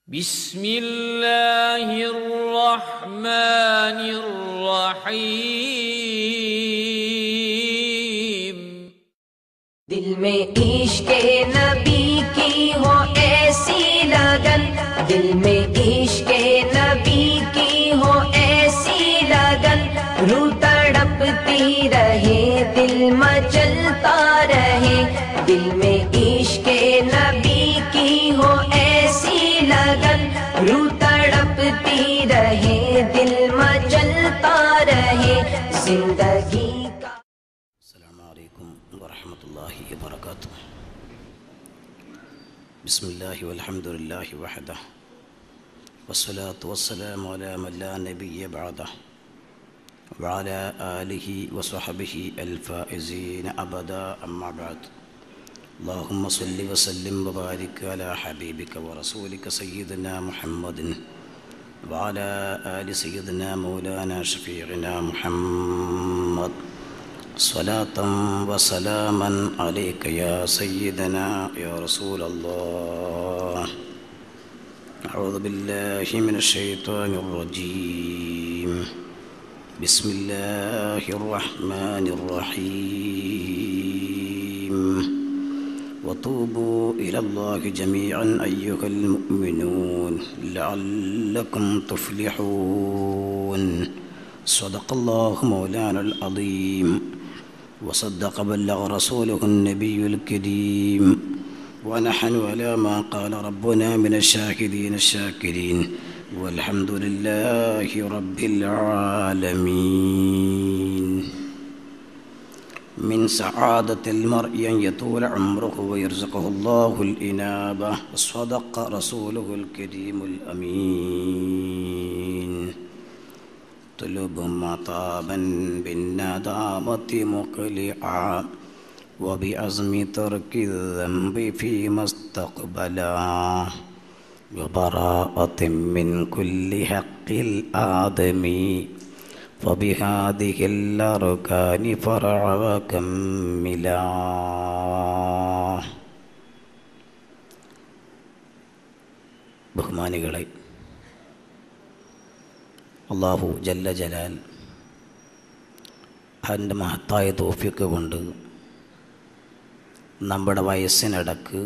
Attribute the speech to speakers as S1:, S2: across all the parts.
S1: بسم الله الرحمن الرحيم
S2: दिल में इश्क नबी की हो ऐसी लगन दिल में इश्क नबी की हो ऐसी लगन रू तड़पती रहे दिल मचलता रहे दिल में इश्क नबी की हो ऐसी लगन रू तड़पती रहे दिल मचलता रहे जिंदगी का
S3: السلام عليكم ورحمة الله وبركاته بسم الله والحمد لله وحده والصلاة والسلام على من لا نبي بعده وعلى آله وصحبه الفائزين أبدا أما بعد اللهم صل وسلم وبارك على حبيبك ورسولك سيدنا محمد وعلى آل سيدنا مولانا شفيعنا محمد صلاة وسلاما عليك يا سيدنا يا رسول الله أعوذ بالله من الشيطان الرجيم بسم الله الرحمن الرحيم وتوبوا إلى الله جميعا أيها المؤمنون لعلكم تفلحون صدق الله مولانا العظيم وصدق بلغ رسوله النبي الكريم ونحن على ما قال ربنا من الشاكرين الشاكرين والحمد لله رب العالمين من سعادة المرء أن يطول عمره ويرزقه الله الإنابة وصدق رسوله الكريم الأمين طلب مطابا بالندامة مقلعا وبعزم ترك الذنب فيما استقبلا وبراءة من كل حق الآدمي فبهذه الأركان فرع وكملا ബഹുമാനികളെ അള്ളാഹു ജല്ല ജലാൽ അതിൻ്റെ മഹത്തായ തോഫിക്ക് കൊണ്ട് നമ്മുടെ വയസ്സിനിടക്ക്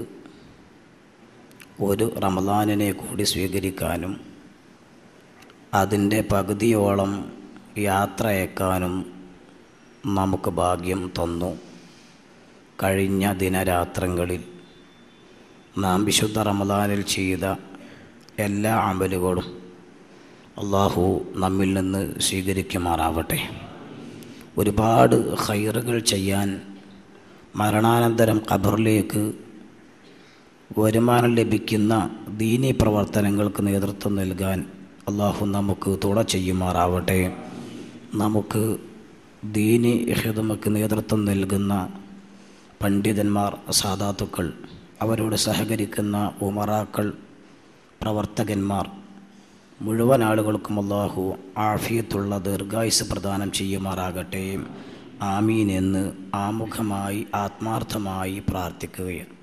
S3: ഒരു റമദാനിനെ കൂടി സ്വീകരിക്കാനും അതിൻ്റെ പകുതിയോളം യാത്രയക്കാനും നമുക്ക് ഭാഗ്യം തന്നു കഴിഞ്ഞ ദിനരാത്രങ്ങളിൽ നാം വിശുദ്ധ റമദാനിൽ ചെയ്ത എല്ലാ അമലുകളും അള്ളാഹു നമ്മിൽ നിന്ന് സ്വീകരിക്കുമാറാവട്ടെ ഒരുപാട് ഹൈറുകൾ ചെയ്യാൻ മരണാനന്തരം ഖബറിലേക്ക് വരുമാനം ലഭിക്കുന്ന ദീനീ പ്രവർത്തനങ്ങൾക്ക് നേതൃത്വം നൽകാൻ അള്ളാഹു നമുക്ക് തുണ ചെയ്യുമാറാവട്ടെ നമുക്ക് ദീനി ഹിതമക്ക് നേതൃത്വം നൽകുന്ന പണ്ഡിതന്മാർ സാധാത്തുക്കൾ അവരോട് സഹകരിക്കുന്ന ഉമറാക്കൾ പ്രവർത്തകന്മാർ മുഴുവൻ ആളുകൾക്കും അള്ളാഹു ആഫിയത്തുള്ള ദീർഘായുസ് പ്രദാനം ചെയ്യുമാറാകട്ടെ ആമീൻ എന്ന് ആമുഖമായി ആത്മാർത്ഥമായി പ്രാർത്ഥിക്കുകയാണ്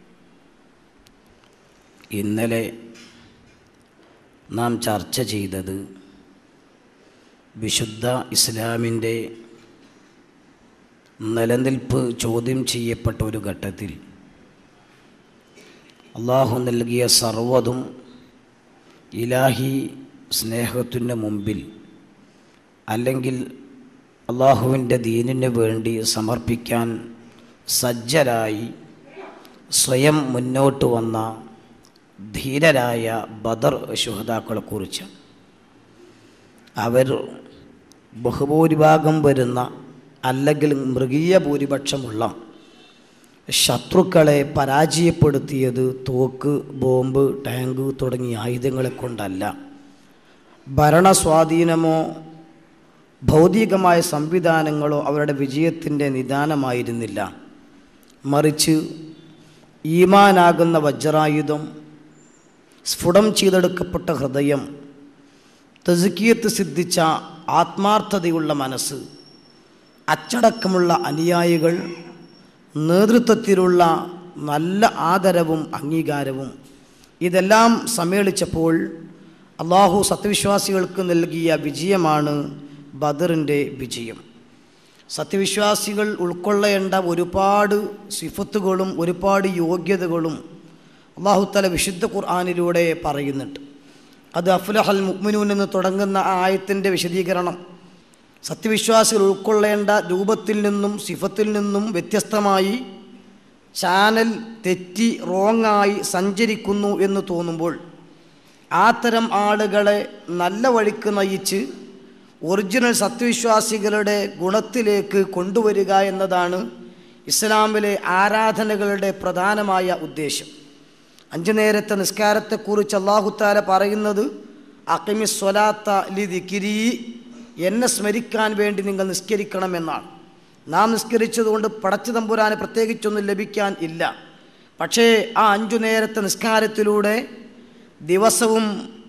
S3: ഇന്നലെ നാം ചർച്ച ചെയ്തത് വിശുദ്ധ ഇസ്ലാമിൻ്റെ നിലനിൽപ്പ് ചോദ്യം ചെയ്യപ്പെട്ട ഒരു ഘട്ടത്തിൽ അള്ളാഹു നൽകിയ സർവ്വതും ഇലാഹി സ്നേഹത്തിൻ്റെ മുമ്പിൽ അല്ലെങ്കിൽ അള്ളാഹുവിൻ്റെ ദീനിന് വേണ്ടി സമർപ്പിക്കാൻ സജ്ജരായി സ്വയം മുന്നോട്ട് വന്ന ധീരരായ ബദർ ശുഹതാക്കളെക്കുറിച്ച് അവർ ബഹുഭൂരിഭാഗം വരുന്ന അല്ലെങ്കിൽ മൃഗീയ ഭൂരിപക്ഷമുള്ള ശത്രുക്കളെ പരാജയപ്പെടുത്തിയത് തോക്ക് ബോംബ് ടാങ്ക് തുടങ്ങിയ ആയുധങ്ങളെ കൊണ്ടല്ല ഭരണസ്വാധീനമോ ഭൗതികമായ സംവിധാനങ്ങളോ അവരുടെ വിജയത്തിൻ്റെ നിദാനമായിരുന്നില്ല മറിച്ച് ഈമാനാകുന്ന വജ്രായുധം സ്ഫുടം ചെയ്തെടുക്കപ്പെട്ട ഹൃദയം തെസുക്കിയത്ത് സിദ്ധിച്ച ആത്മാർത്ഥതയുള്ള മനസ്സ് അച്ചടക്കമുള്ള അനുയായികൾ നേതൃത്വത്തിലുള്ള നല്ല ആദരവും അംഗീകാരവും ഇതെല്ലാം സമ്മേളിച്ചപ്പോൾ അള്ളാഹു സത്യവിശ്വാസികൾക്ക് നൽകിയ വിജയമാണ് ബദറിൻ്റെ വിജയം സത്യവിശ്വാസികൾ ഉൾക്കൊള്ളേണ്ട ഒരുപാട് സിഫത്തുകളും ഒരുപാട് യോഗ്യതകളും അള്ളാഹുത്തല വിശുദ്ധ ഖുർആാനിലൂടെ പറയുന്നുണ്ട് അത് അഫ്ലഹൽ മുക്മിനൂൻ എന്ന് തുടങ്ങുന്ന ആ ആയത്തിൻ്റെ വിശദീകരണം സത്യവിശ്വാസികൾ ഉൾക്കൊള്ളേണ്ട രൂപത്തിൽ നിന്നും സിഫത്തിൽ നിന്നും വ്യത്യസ്തമായി ചാനൽ തെറ്റി റോങ്ങായി സഞ്ചരിക്കുന്നു എന്ന് തോന്നുമ്പോൾ അത്തരം ആളുകളെ നല്ല വഴിക്ക് നയിച്ച് ഒറിജിനൽ സത്യവിശ്വാസികളുടെ ഗുണത്തിലേക്ക് കൊണ്ടുവരിക എന്നതാണ് ഇസ്ലാമിലെ ആരാധനകളുടെ പ്രധാനമായ ഉദ്ദേശം അഞ്ചു നേരത്തെ നിസ്കാരത്തെക്കുറിച്ച് അള്ളാഹുത്താല പറയുന്നത് അക്കിമി സ്വലാത്ത ലിദിക്കിരി എന്നെ സ്മരിക്കാൻ വേണ്ടി നിങ്ങൾ നിസ്കരിക്കണമെന്നാണ് നാം നിസ്കരിച്ചതുകൊണ്ട് പടച്ചു തമ്പുരാന് പ്രത്യേകിച്ചൊന്നും ലഭിക്കാൻ ഇല്ല പക്ഷേ ആ അഞ്ചു നേരത്തെ നിസ്കാരത്തിലൂടെ ദിവസവും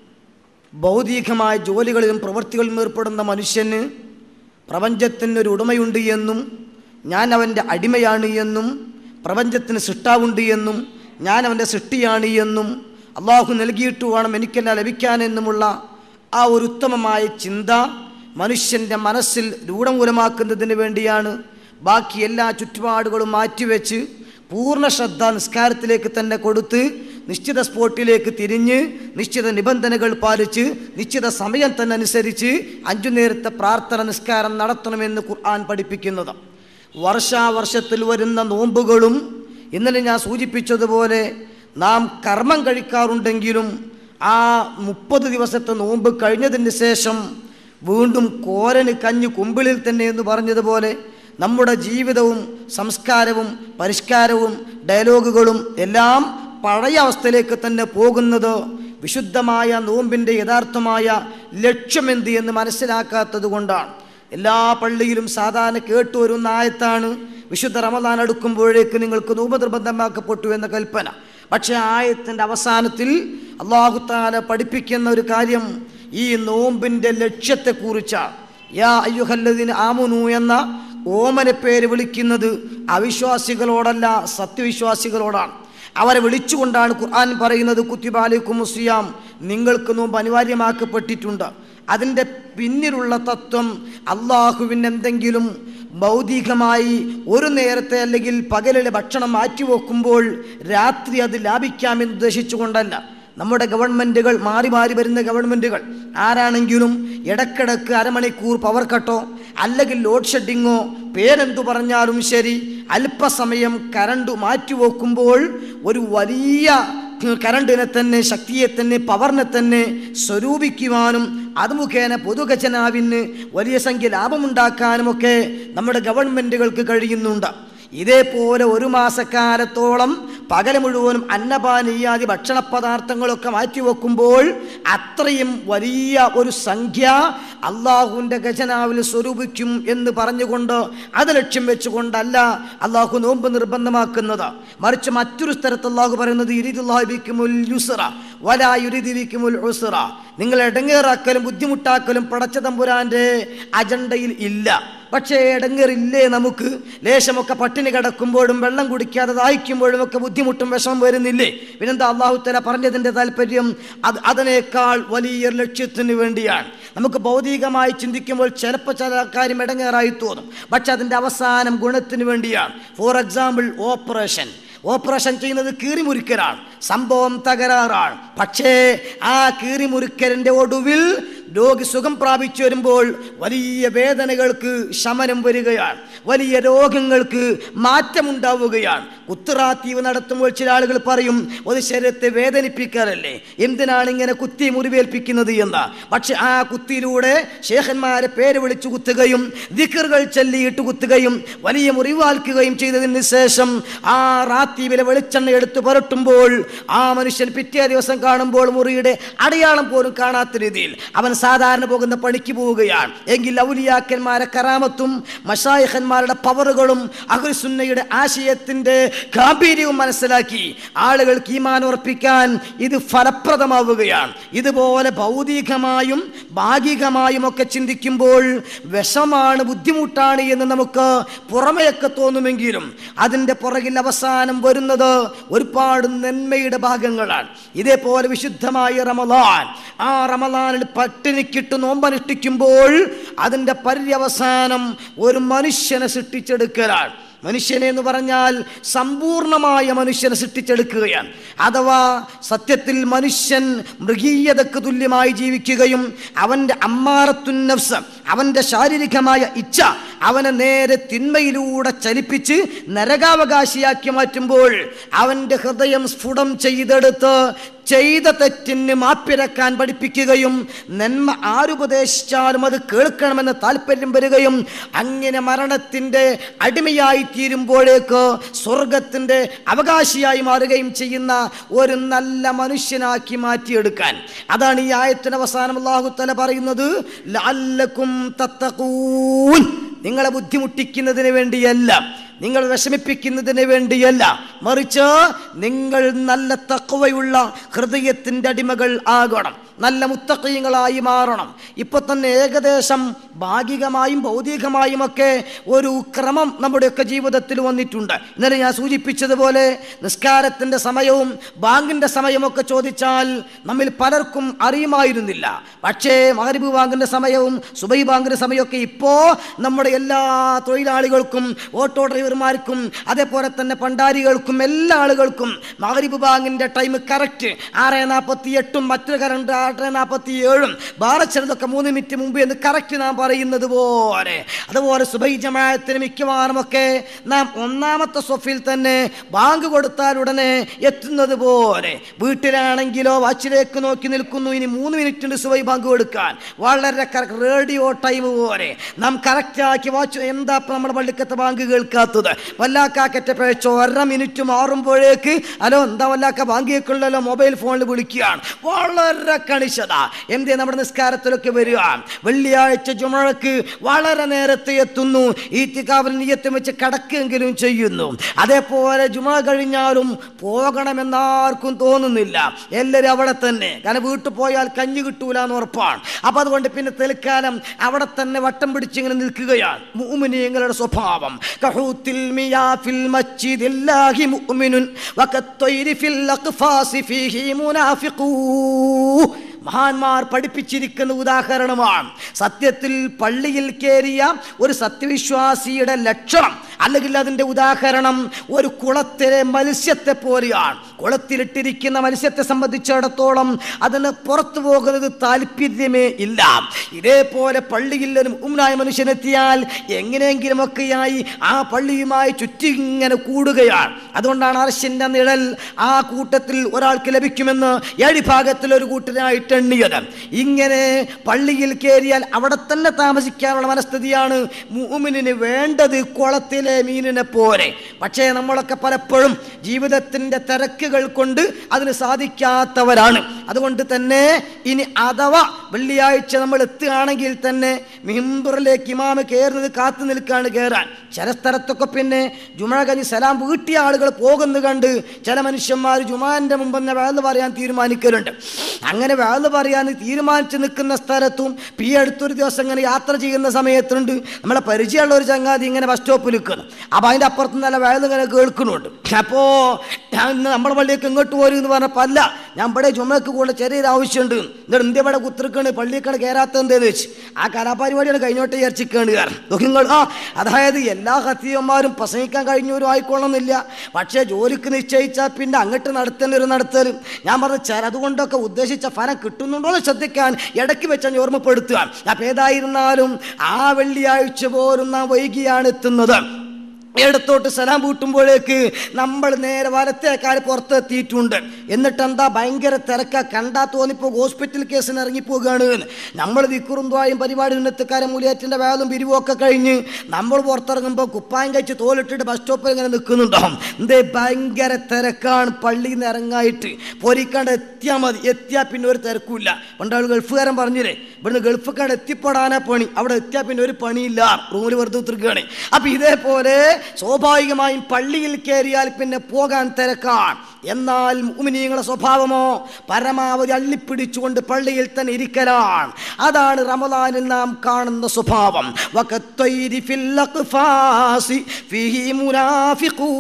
S3: ഭൗതികമായ ജോലികളിലും പ്രവൃത്തികളിലും ഏർപ്പെടുന്ന മനുഷ്യന് പ്രപഞ്ചത്തിന് ഒരു ഉടമയുണ്ട് എന്നും ഞാൻ അവൻ്റെ അടിമയാണ് എന്നും പ്രപഞ്ചത്തിന് സൃഷ്ടാവുണ്ട് എന്നും ഞാൻ അവൻ്റെ സൃഷ്ടിയാണ് എന്നും അള്ളാഹു നൽകിയിട്ട് വേണം എനിക്കെല്ലാം ലഭിക്കാനെന്നുമുള്ള ആ ഒരു ഉത്തമമായ ചിന്ത മനുഷ്യൻ്റെ മനസ്സിൽ രൂഢമൂലമാക്കുന്നതിന് വേണ്ടിയാണ് ബാക്കി എല്ലാ ചുറ്റുപാടുകളും മാറ്റിവെച്ച് പൂർണ്ണ ശ്രദ്ധ നിസ്കാരത്തിലേക്ക് തന്നെ കൊടുത്ത് നിശ്ചിത സ്പോട്ടിലേക്ക് തിരിഞ്ഞ് നിശ്ചിത നിബന്ധനകൾ പാലിച്ച് നിശ്ചിത സമയം തന്നെ അനുസരിച്ച് അഞ്ചു നേരത്തെ പ്രാർത്ഥന നിസ്കാരം നടത്തണമെന്ന് ഖുർആൻ പഠിപ്പിക്കുന്നത് വർഷാവർഷത്തിൽ വരുന്ന നോമ്പുകളും ഇന്നലെ ഞാൻ സൂചിപ്പിച്ചതുപോലെ നാം കർമ്മം കഴിക്കാറുണ്ടെങ്കിലും ആ മുപ്പത് ദിവസത്തെ നോമ്പ് കഴിഞ്ഞതിന് ശേഷം വീണ്ടും കോരന് കഞ്ഞ് കുമ്പിളിൽ തന്നെ എന്ന് പറഞ്ഞതുപോലെ നമ്മുടെ ജീവിതവും സംസ്കാരവും പരിഷ്കാരവും ഡയലോഗുകളും എല്ലാം പഴയ അവസ്ഥയിലേക്ക് തന്നെ പോകുന്നത് വിശുദ്ധമായ നോമ്പിൻ്റെ യഥാർത്ഥമായ ലക്ഷ്യമെന്ത് എന്ന് മനസ്സിലാക്കാത്തത് കൊണ്ടാണ് എല്ലാ പള്ളിയിലും സാധാരണ കേട്ടുവരുന്ന ആയത്താണ് വിശുദ്ധ റമദാൻ അടുക്കുമ്പോഴേക്ക് നിങ്ങൾക്ക് നോമ്പ് നിർബന്ധമാക്കപ്പെട്ടു എന്ന കൽപ്പന പക്ഷേ ആയത്തിൻ്റെ അവസാനത്തിൽ അള്ളാഹുത്താല പഠിപ്പിക്കുന്ന ഒരു കാര്യം ഈ നോമ്പിൻ്റെ ലക്ഷ്യത്തെക്കുറിച്ചാണ് യാ അയ്യുഹല്ലദിന് ആമുനു എന്ന ഓമന പേര് വിളിക്കുന്നത് അവിശ്വാസികളോടല്ല സത്യവിശ്വാസികളോടാണ് അവരെ വിളിച്ചുകൊണ്ടാണ് ഖുർആൻ പറയുന്നത് കുത്തിബാലിക്കും മുസ്ലിയാം നിങ്ങൾക്ക് നോമ്പ് അനിവാര്യമാക്കപ്പെട്ടിട്ടുണ്ട് അതിൻ്റെ പിന്നിലുള്ള തത്വം അള്ളാഹുവിന് എന്തെങ്കിലും ഭൗതികമായി ഒരു നേരത്തെ അല്ലെങ്കിൽ പകലിലെ ഭക്ഷണം മാറ്റിവെക്കുമ്പോൾ രാത്രി അത് ലാഭിക്കാമെന്ന് ഉദ്ദേശിച്ചുകൊണ്ടല്ല നമ്മുടെ ഗവൺമെൻറ്റുകൾ മാറി മാറി വരുന്ന ഗവൺമെൻറ്റുകൾ ആരാണെങ്കിലും ഇടക്കിടക്ക് അരമണിക്കൂർ പവർ കട്ടോ അല്ലെങ്കിൽ ലോഡ് ഷെഡിങ്ങോ പേരെന്തു പറഞ്ഞാലും ശരി അല്പസമയം കറണ്ട് മാറ്റിവെക്കുമ്പോൾ ഒരു വലിയ കറണ്ടിനെ തന്നെ ശക്തിയെ തന്നെ പവറിനെ തന്നെ സ്വരൂപിക്കുവാനും അത് മുഖേന പൊതുഖജനാവിന് വലിയ സംഖ്യ ലാഭമുണ്ടാക്കാനുമൊക്കെ നമ്മുടെ ഗവൺമെൻറ്റുകൾക്ക് കഴിയുന്നുണ്ട് ഇതേപോലെ ഒരു മാസക്കാലത്തോളം പകൽ മുഴുവനും അന്നപാനീയാദി ഭക്ഷണ പദാർത്ഥങ്ങളൊക്കെ മാറ്റിവെക്കുമ്പോൾ അത്രയും വലിയ ഒരു സംഖ്യ അള്ളാഹുവിൻ്റെ ഖജനാവിൽ സ്വരൂപിക്കും എന്ന് പറഞ്ഞുകൊണ്ട് അത് ലക്ഷ്യം വെച്ചുകൊണ്ടല്ല അള്ളാഹു നോമ്പ് നിർബന്ധമാക്കുന്നത് മറിച്ച് മറ്റൊരു സ്ഥലത്ത് അള്ളാഹു പറയുന്നത് ഇരിദുല്ലാഹിബിക്കുമുൽ യുസ്റ വലാ യുരിദിബിക്കുമുൽ ഉസ്റ നിങ്ങൾ ഇടങ്ങേറാക്കലും ബുദ്ധിമുട്ടാക്കലും പടച്ച തമ്പുരാൻ്റെ അജണ്ടയിൽ ഇല്ല പക്ഷേ ഇടങ്ങേറില്ലേ നമുക്ക് ലേശമൊക്കെ പട്ടിണി കിടക്കുമ്പോഴും വെള്ളം കുടിക്കാതെ ദാഹിക്കുമ്പോഴും ഒക്കെ ബുദ്ധിമുട്ടും വിഷമം വരുന്നില്ലേ പിന്നെന്താ അള്ളാഹുത്തല പറഞ്ഞതിൻ്റെ താല്പര്യം അത് അതിനേക്കാൾ വലിയ ലക്ഷ്യത്തിന് വേണ്ടിയാണ് നമുക്ക് ഭൗതികമായി ചിന്തിക്കുമ്പോൾ ചിലപ്പോൾ ചില കാര്യം ഇടങ്ങേറായി തോന്നും പക്ഷെ അതിൻ്റെ അവസാനം ഗുണത്തിന് വേണ്ടിയാണ് ഫോർ എക്സാമ്പിൾ ഓപ്പറേഷൻ ഓപ്പറേഷൻ ചെയ്യുന്നത് കീറിമുറിക്കലാണ് സംഭവം തകരാറാണ് പക്ഷേ ആ കീറിമുറിക്കലിൻ്റെ ഒടുവിൽ രോഗി സുഖം പ്രാപിച്ചു വരുമ്പോൾ വലിയ വേദനകൾക്ക് ശമനം വരികയാണ് വലിയ രോഗങ്ങൾക്ക് മാറ്റമുണ്ടാവുകയാണ് കുത്തുറാത്തീവ് നടത്തുമ്പോൾ ചില ആളുകൾ പറയും ഒരു ശരീരത്തെ വേദനിപ്പിക്കാറല്ലേ എന്തിനാണ് ഇങ്ങനെ കുത്തി മുറിവേൽപ്പിക്കുന്നത് എന്ന് പക്ഷെ ആ കുത്തിയിലൂടെ ശേഖന്മാരെ പേര് വിളിച്ചു കുത്തുകയും ദിക്കറുകൾ ചൊല്ലിയിട്ട് കുത്തുകയും വലിയ മുറിവാൽക്കുകയും ചെയ്തതിന് ശേഷം ആ റാത്തീവിലെ വെളിച്ചെണ്ണ എടുത്ത് പുരട്ടുമ്പോൾ ആ മനുഷ്യൻ പിറ്റേ ദിവസം കാണുമ്പോൾ മുറിയുടെ അടയാളം പോലും കാണാത്ത രീതിയിൽ അവൻ സാധാരണ പോകുന്ന പണിക്ക് പോവുകയാണ് എങ്കിൽ ഔലിയാക്കന്മാരെ കറാമത്തും മഷായഖന്മാരുടെ പവറുകളും അഹുസുന്നയുടെ ആശയത്തിന്റെ ഗാംഭീര്യവും മനസ്സിലാക്കി ആളുകൾക്ക് ഈമാൻ ഉറപ്പിക്കാൻ ഇത് ഫലപ്രദമാവുകയാണ് ഇതുപോലെ ഭൗതികമായും ഭാഗികമായും ഒക്കെ ചിന്തിക്കുമ്പോൾ വിഷമാണ് ബുദ്ധിമുട്ടാണ് എന്ന് നമുക്ക് പുറമെയൊക്കെ തോന്നുമെങ്കിലും അതിൻ്റെ പുറകിൽ അവസാനം വരുന്നത് ഒരുപാട് നന്മയുടെ ഭാഗങ്ങളാണ് ഇതേപോലെ വിശുദ്ധമായ റമലാൻ ആ റമലാനിൽ പട്ടിണിക്കിട്ട് നോമ്പനുഷ്ഠിക്കുമ്പോൾ അതിൻ്റെ പര്യവസാനം ഒരു മനുഷ്യനെ സൃഷ്ടിച്ചെടുക്കലാണ് മനുഷ്യനെ എന്ന് പറഞ്ഞാൽ സമ്പൂർണമായ മനുഷ്യനെ സൃഷ്ടിച്ചെടുക്കുകയാണ് അഥവാ സത്യത്തിൽ മനുഷ്യൻ മൃഗീയതക്ക് തുല്യമായി ജീവിക്കുകയും അവൻ്റെ അമ്മാറത്തുന്നഫ്സ് അവൻ്റെ ശാരീരികമായ ഇച്ഛ അവനെ നേരെ തിന്മയിലൂടെ ചലിപ്പിച്ച് നരകാവകാശിയാക്കി മാറ്റുമ്പോൾ അവൻ്റെ ഹൃദയം സ്ഫുടം ചെയ്തെടുത്ത് ചെയ്ത തെറ്റിന് മാപ്പിരക്കാൻ പഠിപ്പിക്കുകയും നന്മ ആരുപദേശിച്ചാലും അത് കേൾക്കണമെന്ന് താല്പര്യം വരികയും അങ്ങനെ മരണത്തിൻ്റെ അടിമയായി തീരുമ്പോഴേക്ക് സ്വർഗത്തിൻ്റെ അവകാശിയായി മാറുകയും ചെയ്യുന്ന ഒരു നല്ല മനുഷ്യനാക്കി മാറ്റിയെടുക്കാൻ അതാണ് ഈ ആയത്തിന് അവസാനം അള്ളാഹുത്തല പറയുന്നത് ലാല്ലക്കും തത്തക്കൂൻ നിങ്ങളെ ബുദ്ധിമുട്ടിക്കുന്നതിന് വേണ്ടിയല്ല നിങ്ങൾ വിഷമിപ്പിക്കുന്നതിന് വേണ്ടിയല്ല മറിച്ച് നിങ്ങൾ നല്ല തക്കവയുള്ള ഹൃദയത്തിൻ്റെ അടിമകൾ ആകണം നല്ല മുത്തക്കീങ്ങളായി മാറണം ഇപ്പൊ തന്നെ ഏകദേശം ഭാഗികമായും ഭൗതികമായും ഒക്കെ ഒരു ക്രമം നമ്മുടെയൊക്കെ ജീവിതത്തിൽ വന്നിട്ടുണ്ട് ഇന്നലെ ഞാൻ സൂചിപ്പിച്ചതുപോലെ നിസ്കാരത്തിൻ്റെ സമയവും ബാങ്കിൻ്റെ സമയമൊക്കെ ചോദിച്ചാൽ നമ്മിൽ പലർക്കും അറിയുമായിരുന്നില്ല പക്ഷേ മകരിബ് ബാങ്കിൻ്റെ സമയവും സുബൈ ബാങ്കിൻ്റെ സമയമൊക്കെ ഇപ്പോൾ നമ്മുടെ എല്ലാ തൊഴിലാളികൾക്കും ഓട്ടോ ഡ്രൈവർമാർക്കും അതേപോലെ തന്നെ പണ്ടാരികൾക്കും എല്ലാ ആളുകൾക്കും മകരിബ് ബാങ്കിൻ്റെ ടൈം കറക്റ്റ് ആറ് നാൽപ്പത്തി എട്ടും മറ്റൊരു കറണ്ട് ആറ് നാൽപ്പത്തി ഏഴും ബാറച്ചെടുത്തൊക്കെ മൂന്ന് മിനിറ്റ് മുമ്പ് എന്ന് കറക്റ്റ് നാം പറയുന്നത് പോലെ അതുപോലെ സുബൈ ജമാഅത്തിന് മിക്കവാറുമൊക്കെ നാം ഒന്നാമത്തെ സൊഫിൽ തന്നെ ബാങ്ക് കൊടുത്താൽ ഉടനെ എത്തുന്നത് പോലെ വീട്ടിലാണെങ്കിലോ വാച്ചിലേക്ക് നോക്കി നിൽക്കുന്നു ഇനി മൂന്ന് മിനിറ്റ് ഉണ്ട് സുബൈ ബാങ്ക് കൊടുക്കാൻ വളരെ കറക്റ്റ് റേഡിയോ ടൈം പോലെ നാം കറക്റ്റാക്കി വാച്ച് എന്താ ഇപ്പം നമ്മുടെ പള്ളിക്കത്തെ ബാങ്ക് കേൾക്കാത്തത് വല്ലാക്കാക്കറ്റ പേച്ച ഒര മിനിറ്റ് മാറുമ്പോഴേക്ക് ഹലോ എന്താ വല്ലാക്ക ബാങ്ക് കേൾക്കണല്ലോ മൊബൈൽ ഫോണിൽ വിളിക്കുകയാണ് വളരെ കണിശത എന്തേ നമ്മുടെ നിസ്കാരത്തിലൊക്കെ വരിക വെള്ളിയാഴ്ച ജുമഴക്ക് വളരെ നേരത്തെ എത്തുന്നു ഈ തിക്കാവിൽ നീയത്തും വെച്ച് കടക്കെങ്കിലും ചെയ്യുന്നു അതേപോലെ ജുമ കഴിഞ്ഞാലും പോകണമെന്നാർക്കും തോന്നുന്നില്ല എല്ലാവരും അവിടെ തന്നെ കാരണം വീട്ടിൽ പോയാൽ കഞ്ഞി കിട്ടൂല എന്ന് ഉറപ്പാണ് അപ്പം അതുകൊണ്ട് പിന്നെ തൽക്കാലം അവിടെ തന്നെ വട്ടം പിടിച്ചിങ്ങനെ നിൽക്കുകയാണ് മുഅ്മിനീങ്ങളുടെ സ്വഭാവം കഹൂത്തിൽ മിയാ ഫിൽ മസ്ജിദില്ലാഹി മുഅ്മിനുൻ വകത്തൊയ്രി ഫിൽ അഖ്ഫാസി ഫീഹി മുനാഫിഖൂ മഹാന്മാർ പഠിപ്പിച്ചിരിക്കുന്ന ഉദാഹരണമാണ് സത്യത്തിൽ പള്ളിയിൽ കയറിയ ഒരു സത്യവിശ്വാസിയുടെ ലക്ഷണം അല്ലെങ്കിൽ അതിൻ്റെ ഉദാഹരണം ഒരു കുളത്തിലെ മത്സ്യത്തെ പോലെയാണ് കുളത്തിലിട്ടിരിക്കുന്ന മത്സ്യത്തെ സംബന്ധിച്ചിടത്തോളം അതിന് പുറത്തു പോകുന്നത് താല്പര്യമേ ഇല്ല ഇതേപോലെ പള്ളിയിൽ ഒരു ഉമ്നായ മനുഷ്യനെത്തിയാൽ എങ്ങനെയെങ്കിലുമൊക്കെയായി ആ പള്ളിയുമായി ചുറ്റി ഇങ്ങനെ കൂടുകയാണ് അതുകൊണ്ടാണ് അർശിൻ്റെ നിഴൽ ആ കൂട്ടത്തിൽ ഒരാൾക്ക് ലഭിക്കുമെന്ന് ഏഴ് ഭാഗത്തിൽ ഒരു കൂട്ടരായിട്ട് എണ്ണിയത് ഇങ്ങനെ പള്ളിയിൽ കയറിയാൽ അവിടെ തന്നെ താമസിക്കാനുള്ള മനസ്ഥിതിയാണ് മൂമിനിന് വേണ്ടത് കുളത്തിലെ മീനിനെ പോലെ പക്ഷേ നമ്മളൊക്കെ പലപ്പോഴും ജീവിതത്തിൻ്റെ തിരക്കുകൾ കൊണ്ട് അതിന് സാധിക്കാത്തവരാണ് അതുകൊണ്ട് തന്നെ ഇനി അഥവാ വെള്ളിയാഴ്ച നമ്മൾ എത്തുകയാണെങ്കിൽ തന്നെ മിഹിമ്പറിലേക്ക് ഇമാമ് കയറുന്നത് കാത്തു നിൽക്കാണ് കയറാൻ ചില സ്ഥലത്തൊക്കെ പിന്നെ ജുമഴ കഴിഞ്ഞ് സലാം വീട്ടിയ ആളുകൾ പോകുന്ന കണ്ട് ചില മനുഷ്യന്മാർ ജുമാൻ്റെ മുമ്പ് തന്നെ വേള് പറയാൻ തീരുമാനിക്കലുണ്ട് അങ്ങനെ വേള് പറയാൻ തീരുമാനിച്ച് നിൽക്കുന്ന സ്ഥലത്തും പി അടുത്തൊരു ദിവസം ഇങ്ങനെ യാത്ര ചെയ്യുന്ന സമയത്തുണ്ട് നമ്മളെ പരിചയമുള്ള ഒരു ചങ്ങാതി ഇങ്ങനെ ബസ് സ്റ്റോപ്പിൽ നിൽക്കുന്നു അപ്പോൾ അതിൻ്റെ അപ്പുറത്ത് നല്ല വേള് ഇങ്ങനെ കേൾക്കുന്നുണ്ട് അപ്പോൾ ഞാൻ ഇന്ന് നമ്മുടെ പള്ളിയൊക്കെ ഇങ്ങോട്ട് പോരും എന്ന് പറഞ്ഞപ്പോൾ അല്ല ഞാൻ ഇവിടെ ജുമക്ക് കൂടെ ചെറിയൊരു ആവശ്യമുണ്ട് എന്നിട്ട് ഇന്ത്യ ഇവിടെ കുത്തിരിക്കണ് പള്ളിക്കണ് കയറാത്ത എന്തേന്ന് വെച്ച് ആ കലാപരിപാടിയാണ് കഴിഞ്ഞോട്ട് വിചാരിച്ചിക്കാണ് കാരണം നോക്കിങ്ങൾ ആ അതായത് എല്ലാ ഹത്തിയന്മാരും പ്രസംഗിക്കാൻ കഴിഞ്ഞവരും ആയിക്കൊള്ളുന്നില്ല പക്ഷേ ജോലിക്ക് നിശ്ചയിച്ചാൽ പിന്നെ അങ്ങോട്ട് നടത്തേണ്ട ഒരു നടത്തലും ഞാൻ പറഞ്ഞ ചിലതുകൊണ്ടൊക്കെ ഉദ്ദേശിച്ച ഫലം കിട്ടുന്നുണ്ടോ എന്ന് ശ്രദ്ധിക്കാൻ ഇടയ്ക്ക് വെച്ച് ഞാൻ ഓർമ്മപ്പെടുത്തുക അപ്പം ഏതായിരുന്നാലും ആ വെള്ളിയാഴ്ച പോലും നാം വൈകിയാണ് എത്തുന്നത് ഇടത്തോട്ട് സലാം പൂട്ടുമ്പോഴേക്ക് നമ്മൾ നേരെ വലത്തേക്കാൽ പുറത്തെത്തിയിട്ടുണ്ട് എന്നിട്ട് എന്താ ഭയങ്കര തിരക്ക കണ്ടാ തോന്നിപ്പോ ഹോസ്പിറ്റൽ കേസിന് ഇറങ്ങിപ്പോവുകയാണ് നമ്മൾ വിക്കുറുന്തുവായും പരിപാടി ഉന്നത്തക്കാരൻ മൂലിയാറ്റിൻ്റെ വേദം പിരിവും ഒക്കെ കഴിഞ്ഞ് നമ്മൾ പുറത്തിറങ്ങുമ്പോൾ കുപ്പായം കഴിച്ച് തോലിട്ടിട്ട് ബസ് സ്റ്റോപ്പിൽ ഇങ്ങനെ നിൽക്കുന്നുണ്ടാവും എന്തേ ഭയങ്കര തിരക്കാണ് പള്ളിയിൽ നിന്ന് ഇറങ്ങായിട്ട് പൊരിക്കാണ്ട് എത്തിയാൽ മതി എത്തിയാൽ പിന്നെ ഒരു തിരക്കുമില്ല പണ്ടാൾ ഗൾഫുകാരൻ പറഞ്ഞില്ലേ ഇവിടുന്ന് ഗൾഫുകാരൻ എത്തിപ്പെടാനാ പണി അവിടെ എത്തിയാൽ പിന്നെ ഒരു പണിയില്ല റൂമിൽ വെറുതെ ഉത്തിരിക്കുകയാണ് അപ്പം ഇതേപോലെ സ്വാഭാവികമായും പള്ളിയിൽ കയറിയാൽ പിന്നെ പോകാൻ തിരക്കാണ് എന്നാൽ മുഅ്മിനീങ്ങളുടെ സ്വഭാവമോ പരമാവധി അള്ളിപ്പിടിച്ചുകൊണ്ട് പള്ളിയിൽ തന്നെ ഇരിക്കലാണ് അതാണ് റമദാനിൽ നാം കാണുന്ന സ്വഭാവം വകത്വൈരി ഫിൽ അഖ്ഫാസി ഫീഹി മുനാഫിഖൂ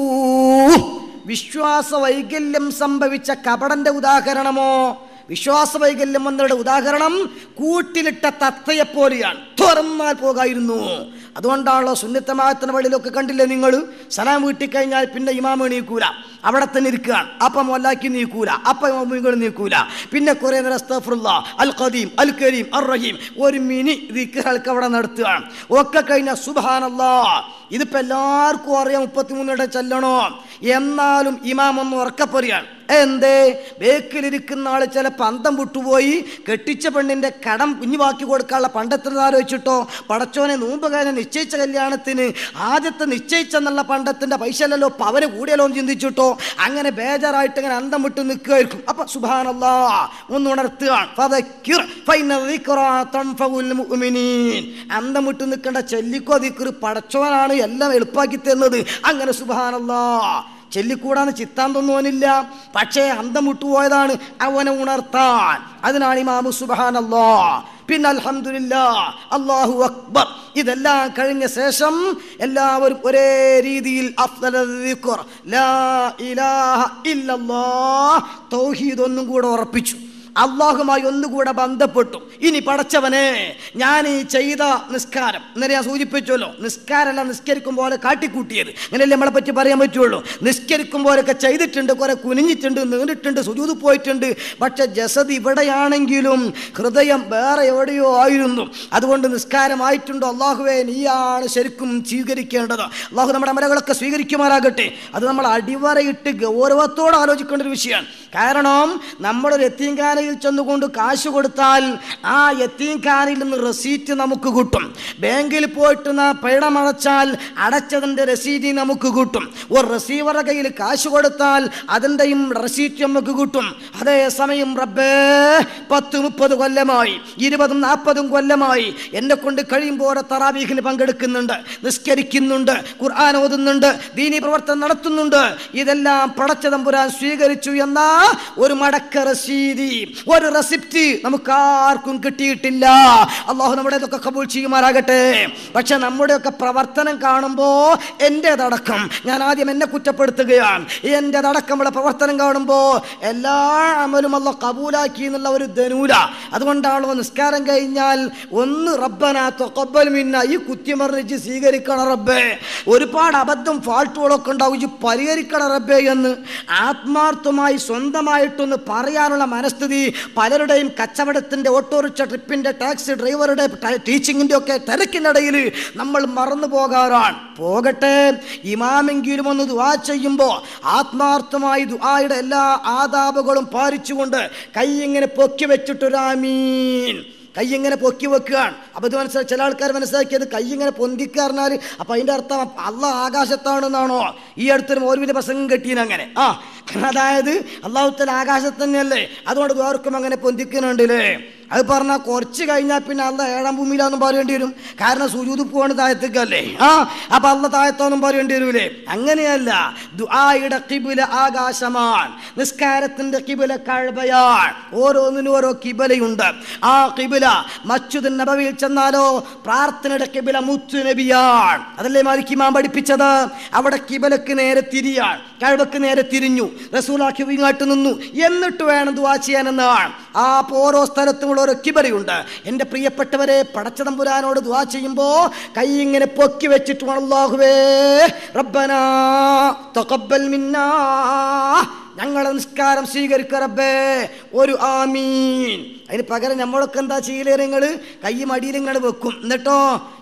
S3: വിശ്വാസ വൈകല്യം സംഭവിച്ച കപടന്റെ ഉദാഹരണമോ വിശ്വാസ വൈകല്യം വന്നവരുടെ ഉദാഹരണം കൂട്ടിലിട്ട തത്തയെപ്പോലെയാണ് തുറന്നാൽ പോകായിരുന്നു അതുകൊണ്ടാണല്ലോ സുന്നത്തമാകത്തിന് വഴിയിലൊക്കെ കണ്ടില്ലേ നിങ്ങൾ സലാം വീട്ടിക്കഴിഞ്ഞാൽ പിന്നെ ഇമാമ നീക്കൂല അവിടെ തന്നെ ഇരിക്കുകയാണ് അപ്പം മൊല്ലാക്കി നീക്കൂല അപ്പം ഇമാമുകൾ നീക്കൂല പിന്നെ കുറേ നേരം അസ്തഫറുല്ല അൽ ഖദീം അൽ കരീം അർ റഹീം ഒരു മിനി ദിക്കർക്ക് അവിടെ നടത്തുകയാണ് ഒക്കെ കഴിഞ്ഞ സുബാനല്ലാ ഇതിപ്പോ എല്ലാവർക്കും അറിയാം മുപ്പത്തിമൂന്നിടെ ചെല്ലണോ എന്നാലും ഇമാം ഒന്ന് ഉറക്കപ്പറിയാണ് എന്തേ ബേക്കിലിരിക്കുന്ന ആള് ചില പന്തം വിട്ടുപോയി കെട്ടിച്ച പെണ്ണിന്റെ കടം കുഞ്ഞുവാക്കി കൊടുക്കാനുള്ള പണ്ടത്തിൽ ആലോചിച്ചിട്ടോ പടച്ചോനെ നോമ്പ് കാര്യം നിശ്ചയിച്ച കല്യാണത്തിന് ആദ്യത്തെ നിശ്ചയിച്ചെന്നുള്ള പണ്ടത്തിന്റെ പൈസ അല്ലല്ലോ പവന് കൂടിയല്ലോ എന്ന് ചിന്തിച്ചിട്ടോ അങ്ങനെ ബേജാറായിട്ട് ഇങ്ങനെ അന്തം വിട്ട് നിൽക്കുമായിരിക്കും അപ്പൊ സുബാനല്ലാ ഒന്ന് ഉണർത്തുകയാണ് ഫദക്കിർ ഫൈന ദിക്റാ തൻഫഉൽ മുഅ്മിനീൻ. അന്തം വിട്ട് നിൽക്കേണ്ട ചെല്ലിക്കോ ദിക്റ് പടച്ചോനാണ് എല്ലാം എളുപ്പാക്കി തരുന്നത് അങ്ങനെ സുബാനല്ലാ ചെല്ലിക്കൂടാന്ന് ചിത്താൻ തോന്നുവാനില്ല പക്ഷേ അന്തം വിട്ടുപോയതാണ് അവനെ ഉണർത്താൻ അതിനാണ് ഇമാമു സുബാനല്ലാ പിന്നെ അൽഹംദുലില്ല അള്ളാഹു അക്ബർ ഇതെല്ലാം കഴിഞ്ഞ ശേഷം എല്ലാവരും ഒരേ രീതിയിൽ അഫ്ദല ദിക്ർ, ലാ ഇലാഹ ഇല്ലല്ലാഹ് തൗഹീദ് ഒന്നും കൂടെ ഉറപ്പിച്ചു അള്ളാഹുമായി ഒന്നുകൂടെ ബന്ധപ്പെട്ടു ഇനി പടച്ചവനെ ഞാൻ ഈ ചെയ്ത നിസ്കാരം ഇന്നലെ ഞാൻ സൂചിപ്പിച്ചല്ലോ നിസ്കാരമല്ല നിസ്കരിക്കും പോലെ കാട്ടിക്കൂട്ടിയത് അങ്ങനെയല്ലേ നമ്മളെ പറ്റി പറയാൻ പറ്റുള്ളൂ നിസ്കരിക്കും പോലൊക്കെ ചെയ്തിട്ടുണ്ട് കുറെ കുനിഞ്ഞിട്ടുണ്ട് നീണ്ടിട്ടുണ്ട് സുജൂത് പോയിട്ടുണ്ട് പക്ഷെ ജസദ് ഇവിടെയാണെങ്കിലും ഹൃദയം വേറെ എവിടെയോ ആയിരുന്നു അതുകൊണ്ട് നിസ്കാരമായിട്ടുണ്ടോ അള്ളാഹുവേ നീയാണ് ശരിക്കും സ്വീകരിക്കേണ്ടത് അള്ളാഹു നമ്മുടെ അമലകളൊക്കെ സ്വീകരിക്കുമാറാകട്ടെ അത് നമ്മൾ അടിവരയിട്ട് ഗൗരവത്തോടെ ആലോചിക്കേണ്ട ഒരു വിഷയമാണ് കാരണം നമ്മളൊരു എത്തീംഖാനയിൽ ചെന്നുകൊണ്ട് കാശ് കൊടുത്താൽ ആ എത്തീംഖാനയിൽ നിന്ന് റെസീറ്റ് നമുക്ക് കിട്ടും ബാങ്കിൽ പോയിട്ട് നാ പിഴമടച്ചാൽ അടച്ചതിൻ്റെ റെസീറ്റ് നമുക്ക് കിട്ടും ഒരു റിസീവറുടെ കയ്യിൽ കാശ് കൊടുത്താൽ അതിൻ്റെയും റെസീറ്റ് നമുക്ക് കിട്ടും അതേസമയം റബ്ബേ പത്ത് മുപ്പത് കൊല്ലമായി ഇരുപതും നാൽപ്പതും കൊല്ലമായി എന്നെ കൊണ്ട് കഴിയുമ്പോൾ തറാവീഹിന് പങ്കെടുക്കുന്നുണ്ട് നിസ്കരിക്കുന്നുണ്ട് ഖുർആൻ ഓതുന്നുണ്ട് ദീനി പ്രവർത്തനം നടത്തുന്നുണ്ട് ഇതെല്ലാം പടച്ചതമ്പുരാൻ സ്വീകരിച്ചു എന്ന ഒരു മടക്ക റസീതി ഒരു റെസിപ്റ്റ് നമുക്ക് ആർക്കും കിട്ടിയിട്ടില്ല അള്ളാഹു നമ്മുടെ ഇതൊക്കെ കബൂൾ ചെയ്യുമാറാകട്ടെ പക്ഷെ നമ്മുടെയൊക്കെ പ്രവർത്തനം കാണുമ്പോൾ എൻ്റെതടക്കം ഞാൻ ആദ്യം എന്നെ കുറ്റപ്പെടുത്തുകയാണ് എൻ്റെതടക്കമുള്ള പ്രവർത്തനം കാണുമ്പോൾ എല്ലാ അമലും അല്ല കബൂലാക്കി എന്നുള്ള ഒരു ധനൂല അതുകൊണ്ടാണല്ലോ നിസ്കാരം കഴിഞ്ഞാൽ ഒന്ന് റബ്ബന തൊക്കബൽ മിന്ന ഈ കുത്തിമറിച്ച് സ്വീകരിക്കണം റബ്ബേ ഒരുപാട് അബദ്ധം ഫാൾട്ടുകളൊക്കെ ഉണ്ടാവും ഈ പരിഹരിക്കണം റബ്ബേ എന്ന് ആത്മാർത്ഥമായി സ്വന്തമായിട്ടൊന്ന് പറയാനുള്ള മനസ്ഥിതി പലരുടെയും കച്ചവടത്തിൻ്റെ ഓട്ടോറിക്ഷ ട്രിപ്പിൻ്റെ ടാക്സി ഡ്രൈവറുടെ ടീച്ചിങ്ങിൻ്റെ ഒക്കെ തിരക്കിനിടയിൽ നമ്മൾ മറന്നു പോകാറാണ് പോകട്ടെ ഇമാമെങ്കിലും ഒന്ന് ദുആ ചെയ്യുമ്പോൾ ആത്മാർത്ഥമായി ദുആയുടെ എല്ലാ ആദാബുകളും പാലിച്ചുകൊണ്ട് കൈ ഇങ്ങനെ പൊക്കി വെച്ചിട്ടൊരാമീൻ കൈ ഇങ്ങനെ പൊക്കി വെക്കുകയാണ് അപ്പോൾ ഇത് മനസ്സിലായി ചില ആൾക്കാർ മനസ്സിലാക്കിയത് കൈ ഇങ്ങനെ പൊന്തിക്കാറിഞ്ഞാൽ അപ്പം അതിൻ്റെ അർത്ഥം അല്ല ആകാശത്താണെന്നാണോ ഈ അടുത്തൊരു മൗലവിൻ്റെ പ്രസംഗം കെട്ടീന് അങ്ങനെ ആ അതായത് അള്ളാഹുത്തല ആകാശത്ത് തന്നെയല്ലേ അതുകൊണ്ട് വേർക്കും അങ്ങനെ പൊന്തിക്കുന്നുണ്ടല്ലേ അത് പറഞ്ഞാൽ കുറച്ച് കഴിഞ്ഞാൽ പിന്നെ അല്ല ഏഴാം ഭൂമിയിലാന്നും പറയേണ്ടി വരും കാരണം സുജൂത് പോവാണ് താഴത്തേക്കല്ലേ ആ അപ്പൊ അല്ല താഴത്തോന്നും പറയേണ്ടി വരൂലേ അങ്ങനെയല്ല ദുആയുടെ കിബില ആകാശമാണ് നിസ്കാരത്തിന്റെ കിബില കഴബയാണ് ഓരോന്നിനും ഓരോ കിബിലയുണ്ട് ആ കിബില മസ്ജിദ് നബവിയിൽ ചെന്നാലോ പ്രാർത്ഥനയുടെ കിബില മുത്തു നബിയാണ് അതല്ലേ മാലിക് ഇമാം പഠിപ്പിച്ചത് അവിടെ കിബലക്ക് നേരെ തിരിയാണ് കഴവക്ക് നേരെ തിരിഞ്ഞു റസൂലാക്കി ഇങ്ങോട്ട് നിന്നു എന്നിട്ട് വേണം ദുവാ ചെയ്യാനെന്നാണ് ആ അപ്പൊ ഓരോ സ്ഥലത്തും ഉള്ള ഓരോ കിബലയുണ്ട് എൻ്റെ പ്രിയപ്പെട്ടവരെ പടച്ചതമ്പുരാനോട് ദുവാ ചെയ്യുമ്പോൾ കൈ ഇങ്ങനെ പൊക്കി വെച്ചിട്ട് വേണം, അല്ലാഹുവേ റബ്ബനാ തഖബ്ബൽ മിന്നാ ഞങ്ങളെ നിസ്കാരം സ്വീകരിക്ക റബ്ബേ ഒരു ആമീൻ അതിന് പകരം നമ്മളൊക്കെ എന്താ ചെയ്യലേ നിങ്ങൾ കൈ മടിയിൽ ഇങ്ങനെ വെക്കും എന്നിട്ടോ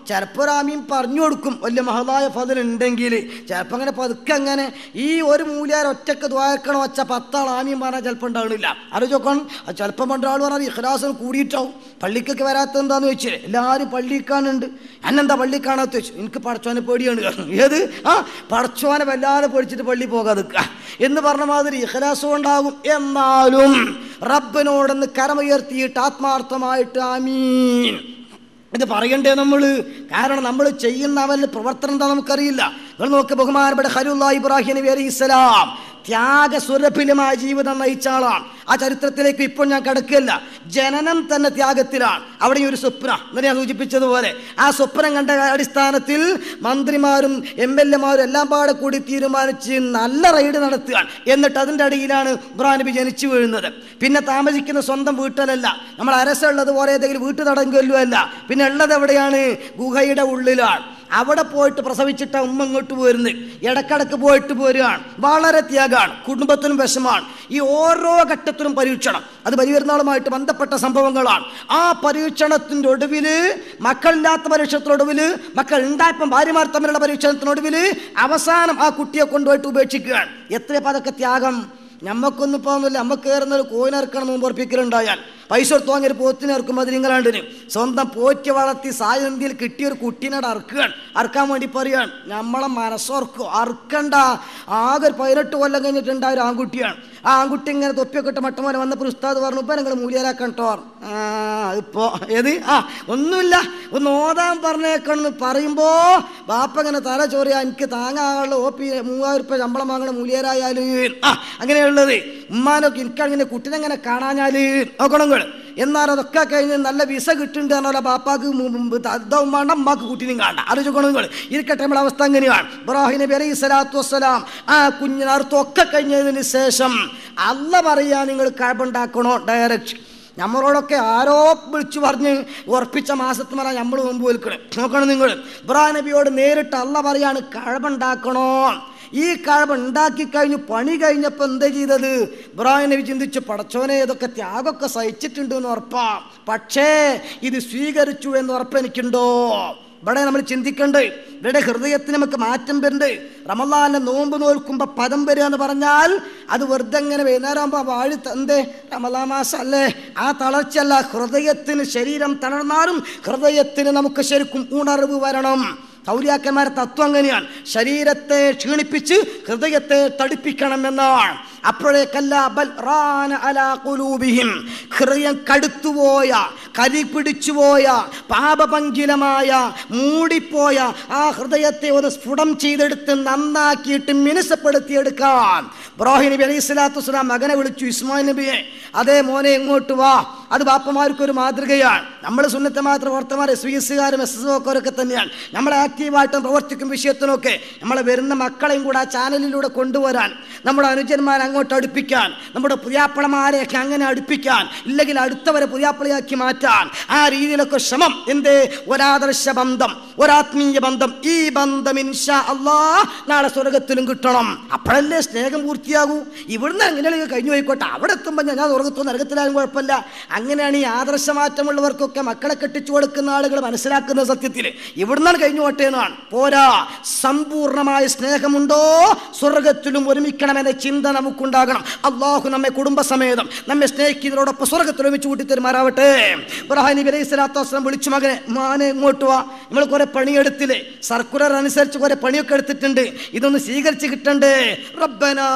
S3: ചിലപ്പോൾ ഒരു ആമീൻ പറഞ്ഞു കൊടുക്കും വലിയ മഹതായ ഫതിൽ ഉണ്ടെങ്കിൽ ചിലപ്പോൾ അങ്ങനെ പതുക്കെ അങ്ങനെ ഈ ഒരു മൂല്യാർ ഒറ്റക്ക് ദ്വാരക്കണം വെച്ച പത്താൾ ആമീൻ പറഞ്ഞാൽ ചിലപ്പോൾ ഉണ്ടാകണില്ല ആലോചിക്കണം ചിലപ്പോൾ പണ്ടാൾ പറഞ്ഞാൽ ഇഖ്ലാസിന് കൂടിയിട്ടാവും പള്ളിക്കൊക്കെ വരാത്തത് എന്താന്ന് വെച്ചാൽ എല്ലാവരും പള്ളിയിൽ കാണുന്നുണ്ട് എന്നെന്താ പള്ളി കാണാത്ത വെച്ചു എനിക്ക് പടച്ചോനെ പേടിയാണ് ഏത് ആ പടച്ചോനെ വല്ലാതെ പേടിച്ചിട്ട് പള്ളി പോകാതെ നിൽക്കുക എന്ന് പറഞ്ഞ മാതിരി ഇഖലാസും ഉണ്ടാകും എന്നാലും റബ്ബിനോടൊന്ന് കരമുയർത്തിയിട്ട് ആത്മാർത്ഥമായിട്ട് ആമീൻ ഇത് പറയണ്ടേ നമ്മൾ കാരണം നമ്മൾ ചെയ്യുന്ന അവൻ്റെ പ്രവർത്തനം എന്താ നമുക്കറിയില്ല നിങ്ങൾ നോക്ക് ബഹുമാനപ്പെട്ട ഹരുല്ല ഇബ്രാഹിം നബി അലൈഹി ഇസ്ലാം ത്യാഗസുരഭിലമായ ജീവിതം നയിച്ച ആളാണ് ആ ചരിത്രത്തിലേക്ക് ഇപ്പോൾ ഞാൻ കിടക്കില്ല ജനനം തന്നെ ത്യാഗത്തിലാണ് അവിടെ ഒരു സ്വപ്ന എന്ന് ഞാൻ സൂചിപ്പിച്ചതുപോലെ ആ സ്വപ്നം കണ്ട അടിസ്ഥാനത്തിൽ മന്ത്രിമാരും എം എൽ എമാരും എല്ലാം പാടെ കൂടി തീരുമാനിച്ച് നല്ല റൈഡ് നടത്തുകയാണ് എന്നിട്ട് അതിൻ്റെ അടിയിലാണ് ഇബ്രാഹിം നബി ജനിച്ചു വീഴുന്നത് പിന്നെ താമസിക്കുന്ന സ്വന്തം വീട്ടിലല്ല നമ്മൾ അരസുള്ളത് പോലെ ഏതെങ്കിലും വീട്ടു തടങ്കല്ലോ അല്ല പിന്നെ ഉള്ളത് എവിടെയാണ് ഗുഹയുടെ ഉള്ളിലാണ് അവിടെ പോയിട്ട് പ്രസവിച്ചിട്ട ഉമ്മ ഇങ്ങോട്ട് പോരുന്നത് ഇടക്കിടക്ക് പോയിട്ട് പോരുകയാണ് വളരെ ത്യാഗമാണ് കുടുംബത്തിനും വിഷമാണ് ഈ ഓരോ ഘട്ടത്തിലും പരീക്ഷണം അത് പരിവരുന്നാളുമായിട്ട് ബന്ധപ്പെട്ട സംഭവങ്ങളാണ് ആ പരീക്ഷണത്തിൻ്റെ ഒടുവിൽ മക്കളില്ലാത്ത പരീക്ഷണത്തിനൊടുവിൽ മക്കൾ ഉണ്ടായപ്പം ഭാര്യമാർ തമ്മിലുള്ള പരീക്ഷണത്തിനൊടുവിൽ അവസാനം ആ കുട്ടിയെ കൊണ്ടുപോയിട്ട് ഉപേക്ഷിക്കുകയാണ് എത്രയപ്പോൾ അതൊക്കെ ത്യാഗം ഞമ്മക്കൊന്നും ഇപ്പോൾ ഒന്നുമില്ല നമ്മക്ക് കയറുന്ന ഒരു കോയിനിറക്കണം മുമ്പ് ഉറപ്പിക്കലുണ്ടായാൽ പൈസ കൊടുത്ത് വാങ്ങിയൊരു പോത്തിനെ ഇറക്കും അത് നിങ്ങളാണ്ടിന് സ്വന്തം പോറ്റി വളർത്തി സായന്തിയിൽ കിട്ടിയൊരു കുട്ടീനോട് അറക്കുകയാണ് അറക്കാൻ വേണ്ടി പറയുകയാണ് നമ്മളെ മനസ്സോർക്കും അറക്കണ്ട ആകെ ഒരു പതിനെട്ട് കൊല്ലം കഴിഞ്ഞിട്ടുണ്ടായ ഒരു ആൺകുട്ടിയാണ് ആ ആൺകുട്ടി ഇങ്ങനെ തൊപ്പിയൊക്കെ ഇട്ട് മട്ടമോനെ വന്നപ്പോൾ ഉസ്താദ് പറഞ്ഞു ഇപ്പം നിങ്ങൾ മൂല്യരാക്കാൻ കേട്ടോ ആ ഇപ്പോ ഏത് ആ ഒന്നുമില്ല ഒന്ന് ഓതാൻ പറഞ്ഞേക്കണെന്ന് പറയുമ്പോൾ ബാപ്പ ഇങ്ങനെ തല ചോറിയാ എനിക്ക് താങ്ങാനുള്ള ഓ പി മൂവായിരം രൂപ ശമ്പളം വാങ്ങണ മൂല്യരായാല് ആ അങ്ങനെയുള്ളത് ഉമ്മാനൊക്കെ എനിക്കങ്ങനെ കുട്ടിനെങ്ങനെ കാണാഞ്ഞാല് നോക്കണം നിങ്ങൾ എന്നാൽ അതൊക്കെ കഴിഞ്ഞ് നല്ല വിസ കിട്ടുന്നുണ്ട് പറഞ്ഞാൽ ബാപ്പാക്ക് ഇതാവും വേണ്ട അമ്മാക്ക് കുട്ടിനും കാണണ്ട ആലോചിക്കണം നിങ്ങൾ ഇരിക്കട്ടെ നമ്മുടെ അവസ്ഥ അങ്ങനെയാണ് ഇബ്രാഹിം നബി അലൈഹി സ്വലാത്തു വസ്സലാം ആ കുഞ്ഞിന് അർത്ഥമൊക്കെ കഴിഞ്ഞതിന് ശേഷം അല്ല പറയാ നിങ്ങൾ കഴമ്പുണ്ടാക്കണോ ഡയറക്റ്റ് നമ്മളോടൊക്കെ ആരോ വിളിച്ചു പറഞ്ഞ് ഉറപ്പിച്ച മാസത്ത് വരാൻ നമ്മൾ മുമ്പ് വിൽക്കണം നോക്കണം നിങ്ങൾ ഇബ്രാഹിം നബിയോട് നേരിട്ട് അല്ല പറയാണ് കഴമ്പുണ്ടാക്കണോ ഈ കഴവ് ഉണ്ടാക്കി കഴിഞ്ഞു പണി കഴിഞ്ഞപ്പോൾ എന്താ ചെയ്തത് ഇബ്രാഹിം നബി ചിന്തിച്ചു പടച്ചോനെ ഇതൊക്കെ ത്യാഗമൊക്കെ സഹിച്ചിട്ടുണ്ട് എന്ന് ഉറപ്പാ പക്ഷേ ഇത് സ്വീകരിച്ചു എന്ന് ഉറപ്പ് എനിക്കുണ്ടോ ഇവിടെ നമ്മൾ ചിന്തിക്കണ്ട് ഇവരുടെ ഹൃദയത്തിന് നമുക്ക് മാറ്റം വരുന്നുണ്ട് റമലാന്റെ നോമ്പ് നോൽക്കുമ്പോൾ പദം വരിക എന്ന് പറഞ്ഞാൽ അത് വെറുതെ ഇങ്ങനെ വൈകുന്നേരം ആകുമ്പോൾ വാഴി എന്തേ റമലാ മാസം അല്ലേ ആ തളർച്ചയല്ല ഹൃദയത്തിന് ശരീരം തളർന്നാലും ഹൃദയത്തിന് നമുക്ക് ശരിക്കും ഉണർവ് വരണം സൗര്യാക്കന്മാരുടെ തത്വം അങ്ങനെയാണ് ശരീരത്തെ ക്ഷീണിപ്പിച്ച് ഹൃദയത്തെ തടിപ്പിക്കണം എന്നാണ് അപ്പോഴേക്കല്ല ബൽ റാന അലാ ഖുലൂബിഹിം ഹൃദയം കടുത്തുപോയ കരി പിടിച്ചുപോയ പാപപങ്കിലമായ മൂടിപ്പോയ ആ ഹൃദയത്തെ ഒരു സ്ഫുടം ചെയ്തെടുത്ത് നന്നാക്കിയിട്ട് മിനുസപ്പെടുത്തിയെടുക്കാൻ ഇബ്രാഹിം നബി അലൈഹി സ്വലാത്തു വസ്സലാം മകനെ വിളിച്ചു ഇസ്മായിൽ നബിയെ അതേ മോനെ ഇങ്ങോട്ട് വാ അത് ബാപ്പമാർക്കൊരു മാതൃകയാണ് നമ്മൾ സുന്നത്തെ മാത്രം പ്രവർത്തമാർ എസ് വി എസ്സുകാരും എസ് എസ് ഒക്കെ തന്നെയാണ് നമ്മൾ ആക്റ്റീവായിട്ടും പ്രവർത്തിക്കും വിഷയത്തിനൊക്കെ നമ്മളെ വരുന്ന മക്കളെയും കൂടെ ആ ചാനലിലൂടെ കൊണ്ടുവരാൻ നമ്മുടെ അനുജന്മാരെ അങ്ങോട്ട് അടുപ്പിക്കാൻ നമ്മുടെ പുതിയാപ്പളമാരെയൊക്കെ അങ്ങനെ അടുപ്പിക്കാൻ ഇല്ലെങ്കിൽ അടുത്തവരെ പുതിയാപ്പളയാക്കി മാറ്റാൻ ആ രീതിയിലൊക്കെ ശ്രമം എന്തേ ഒരാദർശ ബന്ധം ഒരാത്മീയ ബന്ധം ഈ ബന്ധം ഇൻഷാ അള്ളാ നാളെ സ്വർഗത്തിലും കിട്ടണം അപ്പോഴല്ലേ സ്നേഹം പൂർത്തിയാകൂ ഇവിടുന്ന് എങ്ങനെയാണെങ്കിൽ കഴിഞ്ഞു പോയിക്കോട്ടെ അവിടെ എത്തുമ്പോൾ ഞാൻ സ്വർഗത്തോ നരകത്തിലായാലും കുഴപ്പമില്ല അങ്ങനെയാണ് ഈ ആദർശമാറ്റമുള്ളവർക്കൊക്കെ മക്കളെ കെട്ടിച്ചു കൊടുക്കുന്ന ആളുകൾ മനസ്സിലാക്കുന്ന സത്യത്തിൽ ഇവിടുന്നാണ് കഴിഞ്ഞു പോട്ടെ എന്നാണ് പോരാ സമ്പൂർണമായ സ്നേഹമുണ്ടോ സ്വർഗത്തിലും ഒരുമിക്കണമെന്ന ചിന്ത നമുക്കുണ്ടാകണം അള്ളാഹു നമ്മെ കുടുംബസമേതം നമ്മെ സ്നേഹിക്കുന്നതിനോടൊപ്പം സ്വർഗത്തിൽ ഒരുമിച്ച് കൂട്ടിത്തരുമാറാവട്ടെ ഇബ്രാഹിം നബി അലൈഹി സ്വലാത്തു വസ്സലാം വിളിച്ചു മകനെ മാനെ ഇങ്ങോട്ട് വാ നമ്മൾ കുറെ പണിയെടുത്തില്ലേ സർക്കുലർ അനുസരിച്ച് കുറെ പണിയൊക്കെ എടുത്തിട്ടുണ്ട് ഇതൊന്ന് സ്വീകരിച്ച് കിട്ടണ്ടേ റബ്ബനാ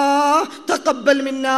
S3: തഖബ്ബൽ മിന്നാ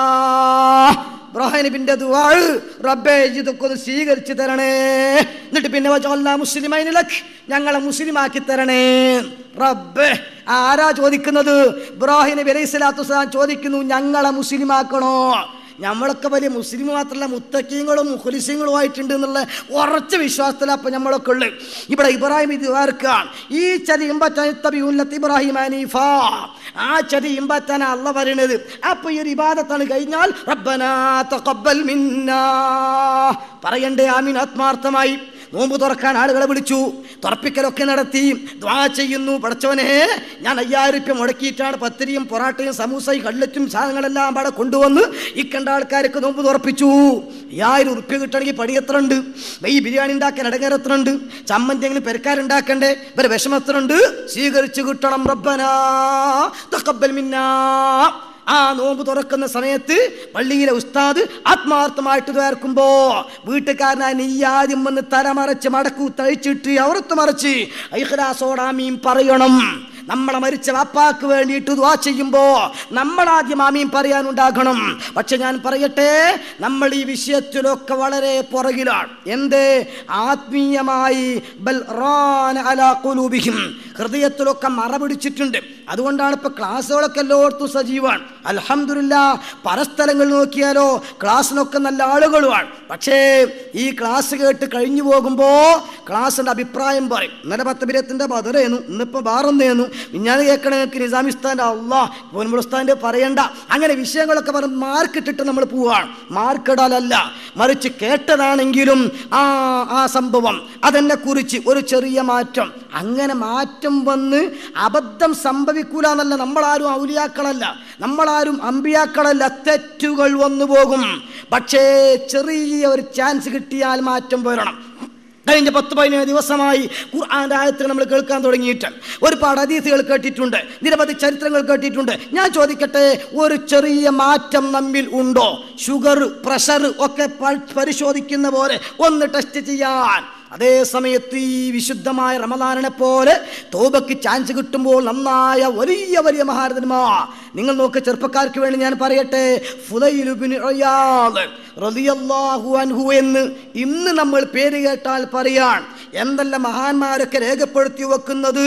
S3: ഇബ്രാഹിം നബിന്റെ ദുആഴ് റബ്ബേ ഇതൊക്കെ ഒന്ന് സ്വീകരിച്ചു തരണേ എന്നിട്ട് പിന്നെ വജഅൽനാ മുസ്ലിമൈന ലക് ഞങ്ങളെ മുസ്ലിമാക്കി തരണേ റബ്ബേ ആരാ ചോദിക്കുന്നത് ഇബ്രാഹിം നബി അലൈഹി സ്വലാത്തു വസ്സലാം ചോദിക്കുന്നു ഞങ്ങളെ മുസ്ലിമാക്കണോ നമ്മളൊക്കെ വലിയ മുസ്ലിം മാത്രമല്ല മുത്തക്കീങ്ങളും മുഖലിസ്യങ്ങളും ആയിട്ടുണ്ട് എന്നുള്ള ഉറച്ച വിശ്വാസത്തിലാണ് അപ്പം നമ്മളൊക്കെ ഉള്ളത് ഇവിടെ ഇബ്രാഹിം ഇത് ആർക്കാണ് ഈ ചതി ഇമ്പത്തബിയുല്ലത്ത് ഇബ്രാഹിം അനീഫ ആ ചതി ഇമ്പത്താൻ അല്ല പറയണത് അപ്പൊ ഈ ഒരു ഇബാദത്താണ് കഴിഞ്ഞാൽ റബ്ബനാ തഖബ്ബൽ മിന്നാ പറയണ്ടേ ആമീൻ ആത്മാർത്ഥമായി നോമ്പ് തുറക്കാൻ ആളുകളെ വിളിച്ചു തുറപ്പിക്കലൊക്കെ നടത്തി ദ്വാ ചെയ്യുന്നു പടച്ചവനെ ഞാൻ അയ്യായിരം രൂപ മുടക്കിയിട്ടാണ് പത്തിരിയും പൊറാട്ടയും സമൂസയും കള്ളറ്റും സാധനങ്ങളെല്ലാം അവിടെ കൊണ്ടുവന്ന് ഈ കണ്ട ആൾക്കാർക്ക് നോമ്പ് തുറപ്പിച്ചു അയ്യായിരം ഉറുപ്പ്യ കിട്ടണമെങ്കിൽ പണി എത്ര ഉണ്ട് ഈ ബിരിയാണി ഉണ്ടാക്കാൻ ഇടങ്ങേറ് എത്ര ഉണ്ട് ചമ്മന്തി എങ്കിലും പെരക്കാരുണ്ടാക്കണ്ടേ ഇവരെ വിഷമം എത്ര ഉണ്ട് സ്വീകരിച്ചു കിട്ടണം റബ്ബനാ തഖബ്ബൽ മിന്നാ ആ നോമ്പ് തുറക്കുന്ന സമയത്ത് പള്ളിയിലെ ഉസ്താദ് ആത്മാർത്ഥമായിട്ട് ചേർക്കുമ്പോ വീട്ടുകാരനായ നീ ആദ്യം വന്ന് തലമറച്ച് മടക്കു തഴിച്ചിട്ട് അവർത്ത് മറിച്ച് ഐഹ്ലാസോടാമീം പറയണം നമ്മളെ മരിച്ച വാപ്പാക്ക് വേണ്ടിയിട്ട് ദ്വാ ചെയ്യുമ്പോ നമ്മളാദ്യം ആമീൻ പറയാനുണ്ടാകണം പക്ഷെ ഞാൻ പറയട്ടെ നമ്മൾ ഈ വിഷയത്തിലൊക്കെ വളരെ പുറകിലാണ് എന്ത് ആത്മീയമായി ബൽ റാന അലാ ഖുലൂബിഹിം. ഹൃദയത്തിലൊക്കെ മറ പിടിച്ചിട്ടുണ്ട് അതുകൊണ്ടാണ് ഇപ്പൊ ക്ലാസ്സുകളൊക്കെ എല്ലായിടത്തും സജീവമാണ് അൽഹംദുലില്ല പല സ്ഥലങ്ങൾ നോക്കിയാലോ ക്ലാസ്സിനൊക്കെ നല്ല ആളുകളുമാണ് പക്ഷേ ഈ ക്ലാസ് കേട്ട് കഴിഞ്ഞു പോകുമ്പോ ക്ലാസ്സിന്റെ അഭിപ്രായം പറയും ഇന്നലെ പത്തബിരത്തിന്റെ ബദറേന്നു ഇന്നിപ്പോ ബാറന്നേന്നു ഞാൻ കേൾക്കണ നിങ്ങൾക്ക് നിസാമിസ്ഥാന്റെ അള്ളാഹ് പൊൻമുളസ്ഥാന്റെ പറയണ്ട അങ്ങനെ വിഷയങ്ങളൊക്കെ പറഞ്ഞ് മാർക്കിട്ടിട്ട് നമ്മൾ പോവാണ് മാർക്കിടാലല്ല മറിച്ച് കേട്ടതാണെങ്കിലും ആ ആ സംഭവം അതെന്നെ കുറിച്ച് ഒരു ചെറിയ മാറ്റം അങ്ങനെ മാറ്റം വന്ന് അബദ്ധം സംഭവിക്കൂല എന്നല്ല നമ്മളാരും ഔലിയാക്കളല്ല നമ്മളാരും അമ്പിയാക്കളല്ല തെറ്റുകൾ വന്നു പോകും പക്ഷേ ചെറിയ ഒരു ചാൻസ് കിട്ടിയാൽ മാറ്റം വരണം കഴിഞ്ഞ പത്ത് പതിനേഴ് ദിവസമായി ഖുർആന്റെ ആയത്തുകൾ നമ്മൾ കേൾക്കാൻ തുടങ്ങിയിട്ട് ഒരുപാട് അതീതികൾ കേട്ടിട്ടുണ്ട് നിരവധി ചരിത്രങ്ങൾ കേട്ടിട്ടുണ്ട് ഞാൻ ചോദിക്കട്ടെ ഒരു ചെറിയ മാറ്റം നമ്മിൽ ഉണ്ടോ ഷുഗർ പ്രഷർ ഒക്കെ പ- പരിശോധിക്കുന്ന പോലെ ഒന്ന് ടെസ്റ്റ് ചെയ്യാൻ അതേ സമയത്ത് ഈ വിശുദ്ധമായ റമദാനിനെ പോലെ തോബയ്ക്ക് ചാൻസ് കിട്ടുമ്പോൾ നന്നായ വലിയ വലിയ മഹാരഥന്മാർ നിങ്ങൾ നോക്ക് ചെറുപ്പക്കാർക്ക് വേണ്ടി ഞാൻ പറയട്ടെ ഫുദൈലുബിൻ ഇയാദ് റളിയല്ലാഹു അൻഹു എന്ന് ഇന്ന് നമ്മൾ പേര് കേട്ടാൽ പറയാൻ എന്തെല്ലാം മഹാന്മാരൊക്കെ രേഖപ്പെടുത്തി വെക്കുന്നത്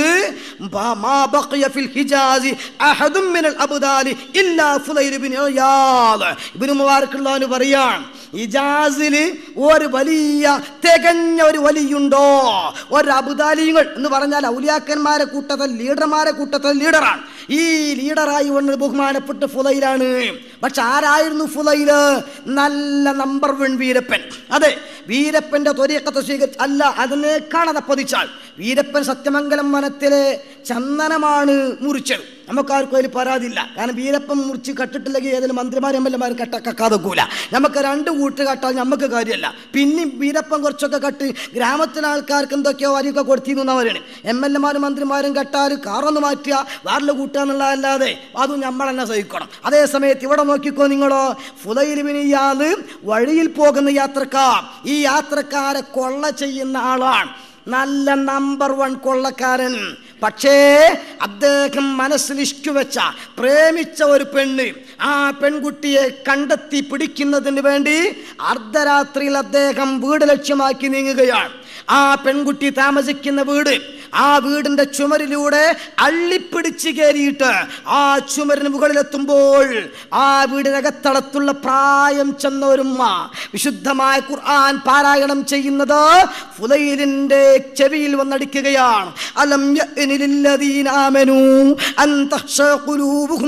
S3: ബ- മാ ബഖിയ ഫിൽ ഹിജാസി അഹദും മിനൽ അബ്ദാലി ഇല്ലാ ഫുദൈൽ ഇബ്നു ഇയാദ് ഇബ്നു മുബാറക്കുള്ളാഹു പറയാൻ ഇജാസിൽ ഒരു വലിയ തികഞ്ഞ ഒരു വലിയുണ്ടോ ഒരു അബുദാലിങ്ങൾ എന്ന് പറഞ്ഞാൽ ഔലിയാക്കന്മാരെ കൂട്ടത്തിൽ ലീഡർമാരെ കൂട്ടത്തിൽ ലീഡറാണ് ഈ ലീഡറായി വന്നത് ബഹുമാനപ്പെട്ട ഫുലയിലാണ് പക്ഷെ ആരായിരുന്നു ഫുലയില് നല്ല നമ്പർ വൺ വീരപ്പൻ അതെ വീരപ്പന്റെ ത്വരീക്കത്തെ സ്വീകരിച്ച് അല്ല അതിനേക്കാൾ അത് പതിച്ചാൽ വീരപ്പൻ സത്യമംഗലം വനത്തിലെ ചന്ദനമാണ് മുറിച്ചത് നമുക്കാർക്കും അതിൽ പരാതിയില്ല കാരണം വീരപ്പൻ മുറിച്ച് കട്ടിട്ടില്ലെങ്കിൽ ഏതെങ്കിലും മന്ത്രിമാരും എം എൽ എമാരും കട്ട കക്കാതെക്കൂല നമുക്ക് രണ്ട് കൂട്ട് കട്ടാൽ നമുക്ക് കാര്യമല്ല പിന്നെയും വീരപ്പൻ കുറച്ചൊക്കെ കട്ട് ഗ്രാമത്തിലെ ആൾക്കാർക്ക് എന്തൊക്കെയോ അരിയൊക്കെ കൊടുത്തിരുന്നു പറയണേ എം എൽ എമാരും മന്ത്രിമാരും കട്ടാൽ കാറൊന്ന് മാറ്റുക വാറിൽ കൂട്ടുക എന്നുള്ളതല്ലാതെ അതും നമ്മൾ തന്നെ സഹിക്കണം അതേ സമയത്ത് ഇവിടെ നോക്കിക്കോ നിങ്ങളോ ഫുലയിലിമിനിയാത് വഴിയിൽ പോകുന്ന യാത്രക്കാർ ഈ യാത്രക്കാരെ കൊള്ള ചെയ്യുന്ന ആളാണ് നല്ല നമ്പർ വൺ കൊള്ളക്കാരൻ പക്ഷേ അദ്ദേഹം മനസ്സിൽ ഇഷ്ടുവെച്ച പ്രേമിച്ച ഒരു പെണ്ണ് ആ പെൺകുട്ടിയെ കണ്ടെത്തി പിടിക്കുന്നതിന് വേണ്ടി അർദ്ധരാത്രിയിൽ അദ്ദേഹം വീട് ലക്ഷ്യമാക്കി നീങ്ങുകയാണ് ആ പെൺകുട്ടി താമസിക്കുന്ന വീട് ആ വീടിന്റെ ചുമരിലൂടെ അള്ളിപ്പിടിച്ച് കയറിയിട്ട് ആ ചുമരിന് മുകളിലെത്തുമ്പോൾ ആ വീടിനകത്തളത്തുള്ള പ്രായം ചെന്ന ഒരുമ്മ വിശുദ്ധമായ ഖുർആൻ പാരായണം ചെയ്യുന്നത് ഫുലൈലിന്റെ ചെവിയിൽ വന്നടിക്കുകയാണ് അലം യഅ്നിലില്ലദീന ആമനൂ അൻ തഖ്ശഅ ഖുലൂബുഹും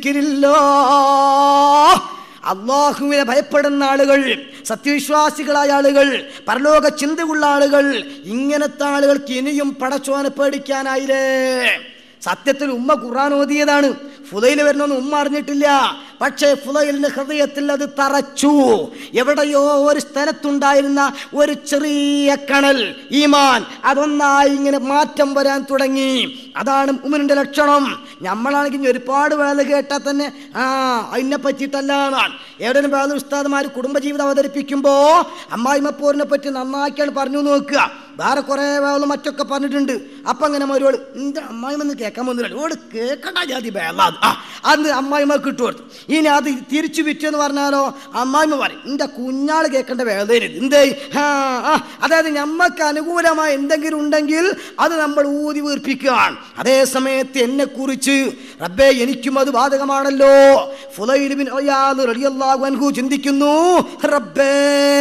S3: ലിദിക്രില്ലാഹ് അള്ളാഹുവിനെ ഭയപ്പെടുന്ന ആളുകൾ സത്യവിശ്വാസികളായ ആളുകൾ പരലോക ചിന്തയുള്ള ആളുകൾ ഇങ്ങനത്തെ ആളുകൾക്ക് ഇനിയും പടച്ചോനെ പേടിക്കാനായില്ലേ സത്യത്തിൽ ഉമ്മ ഖുർആൻ ഓതിയതാണ് ഫുലയിൽ വരുന്നൊന്നും ഉമ്മ അറിഞ്ഞിട്ടില്ല പക്ഷേ ഫുലയിലിന്റെ ഹൃദയത്തിൽ അത് തറച്ചു എവിടെയോ ഒരു സ്ഥലത്തുണ്ടായിരുന്ന ഒരു ചെറിയ കണൽ ഈമാൻ അതൊന്നായി ഇങ്ങനെ മാറ്റം വരാൻ തുടങ്ങി അതാണ് ഉമ്മനിന്റെ ലക്ഷണം നമ്മളാണെങ്കിൽ ഇനി ഒരുപാട് വേല കേട്ടാൽ തന്നെ ആ അതിനെ പറ്റിയിട്ടല്ല എന്നാണ് എവിടെയും വേല ഉസ്താദുമാർ കുടുംബജീവിതം അവതരിപ്പിക്കുമ്പോൾ അമ്മായിമപ്പോരിനെ പറ്റി നന്നാക്കിയാണ് പറഞ്ഞു നോക്കുക വേറെ കുറേ വേളും മറ്റൊക്കെ പറഞ്ഞിട്ടുണ്ട് അപ്പം അങ്ങനെ മരുവൾ എൻ്റെ അമ്മായിമെന്ന് കേൾക്കാൻ വന്നില്ല ഓട് കേൾക്കണ്ട ജാതി വേള ആ അന്ന് അമ്മായിമ്മ കിട്ടുകൊടുത്തു ഇനി അത് തിരിച്ചു വിറ്റെന്ന് പറഞ്ഞാലോ അമ്മായിമ്മ പറയും എൻ്റെ കുഞ്ഞാൾ കേൾക്കേണ്ട വേദനരുത് എന്തേ ആ ആ അതായത് നമ്മൾക്ക് അനുകൂലമായ എന്തെങ്കിലും ഉണ്ടെങ്കിൽ അത് നമ്മൾ ഊതി വീർപ്പിക്കുകയാണ് അതേ സമയത്ത് എന്നെ കുറിച്ച് റബ്ബേ എനിക്കും അത് ബാധകമാണല്ലോ ഫുലൈൽ ബിൻ ഒയാദ് റളിയല്ലാഹു അൻഹു ചിന്തിക്കുന്നു റബ്ബേ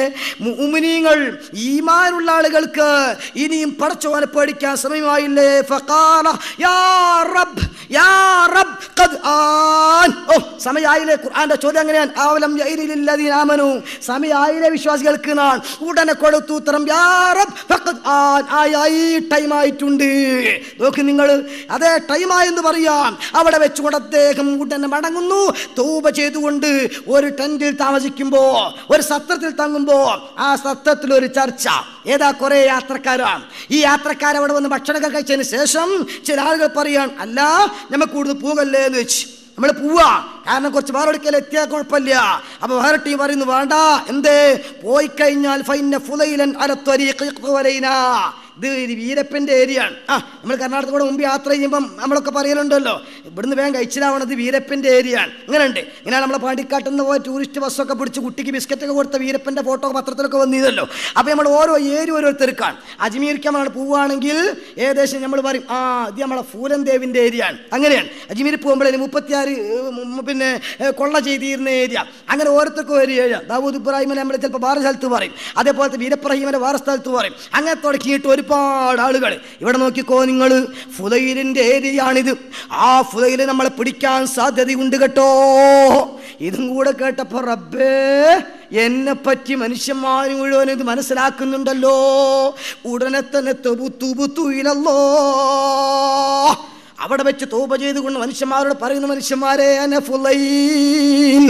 S3: മുഅ്മിനീങ്ങൾ ഈമാനുള്ള ആളുകൾക്ക് ഇനിയും പടച്ചോനെ പേടിക്കാൻ സമയമായില്ലേ ഫഖാല യാ റബ്ബ് യാ റബ്ബ് ഖദ് ആൻ ഓ സമയായില്ലേ ഖുർആന്റെ ചോദ്യം അങ്ങനെയാണ് ആവലം യൈനിലില്ലദീന ആമനു സമയായില്ലേ വിശ്വാസികൾക്ക് നാൻ ഉടനെ കൊടുത്തു ഉത്തരം യാ റബ്ബ് ഫഖദ് ആൻ ആയി ടൈം ആയിട്ടുണ്ട് നോക്ക് നിങ്ങൾ അതേ ടൈമായെന്ന് പറയാം അവിടെ വെച്ചുകൊണ്ട് അദ്ദേഹം ഉടനെ മടങ്ങുന്നു തൗബ ചെയ്തുകൊണ്ട് ഒരു ടെന്റിൽ താമസിക്കുമ്പോ ഒരു സത്രത്തിൽ തങ്ങുമ്പോ ആ സത്രത്തിൽ ഒരു ചർച്ച ഏതാ കുറെ യാത്രക്കാരാണ് ഈ യാത്രക്കാർ അവിടെ വന്ന് ഭക്ഷണമൊക്കെ കഴിച്ചതിന് ശേഷം ചില ആളുകൾ പറയാൻ അല്ല നമുക്ക് കൂടുതൽ പോകല്ലേ എന്ന് വെച്ച് നമ്മൾ പോവാ കാരണം കുറച്ച് വേറെടുക്കൽ എത്തിയാൽ കുഴപ്പമില്ല അപ്പൊ വേറെ ടീം പറയുന്നു വേണ്ട എന്തേ പോയി കഴിഞ്ഞാൽ ഫൈന ഫുലൈലൻ അലത്വരീന ഇത് ഒരു വീരപ്പൻ്റെ ഏരിയ ആണ് ആ നമ്മൾ കർണാടകത്തോടെ മുമ്പ് യാത്ര ചെയ്യുമ്പം നമ്മളൊക്കെ പറയലുണ്ടല്ലോ ഇവിടുന്ന് വേഗം കഴിച്ചിലാവണത് വീരപ്പൻ്റെ ഏരിയ ആണ് ഇങ്ങനെ ഉണ്ട് ഇങ്ങനെ നമ്മളെ പാണ്ടിക്കാട്ടിൽ നിന്ന് പോയ ടൂറിസ്റ്റ് ബസ്സൊക്കെ പിടിച്ച് കുട്ടിക്ക് ബിസ്ക്കറ്റൊക്കെ കൊടുത്ത വീരപ്പൻ്റെ ഫോട്ടോ പത്രത്തിലൊക്കെ വന്നിരുന്നല്ലോ അപ്പോൾ നമ്മൾ ഓരോ ഏരിയ ഓരോരുത്തർക്കാണ് അജ്മീർക്ക് നമ്മൾ പോവുകയാണെങ്കിൽ ഏകദേശം നമ്മൾ പറയും ആ ഇത് നമ്മളെ ഫൂലൻ ദേവിൻ്റെ ഏരിയ ആണ് അങ്ങനെയാണ് അജ്മീർ പോകുമ്പോഴേ മുപ്പത്തിയാറ് ഉം, പിന്നെ ഏ, കൊള്ള ചെയ്തിരുന്ന ഏരിയ അങ്ങനെ ഓരോരുത്തർക്കും ഒരു ഏരിയ ദാവൂദ് ഇബ്രാഹിമിനെ നമ്മൾ ചിലപ്പോൾ വേറെ സ്ഥലത്ത് പറയും അതേപോലത്തെ വീരപ്രഹീമിനെ വേറെ സ്ഥലത്ത് പറയും അങ്ങനെ തുടങ്ങിയിട്ട് ഒരുപാട് ആളുകൾ ഇവിടെ നോക്കിക്കോ നിങ്ങൾ ഫുലൈലിൻ്റെ ഏരിയയാണിത് ആ ഫുലൈല് നമ്മളെ പിടിക്കാൻ സാധ്യതയുണ്ട് കേട്ടോ ഇതും കൂടെ കേട്ടപ്പോൾ റബ്ബേ എന്നെ പറ്റി മനുഷ്യന്മാർ മുഴുവൻ ഇത് മനസ്സിലാക്കുന്നുണ്ടല്ലോ ഉടനെ തന്നെ തുബുത്തു ബുത്തുയിലല്ലോ അവിടെ വെച്ച് തോപ ചെയ്തുകൊണ്ട് മനുഷ്യന്മാരോട് പറയുന്ന മനുഷ്യന്മാരെ അനഫുലൈൽ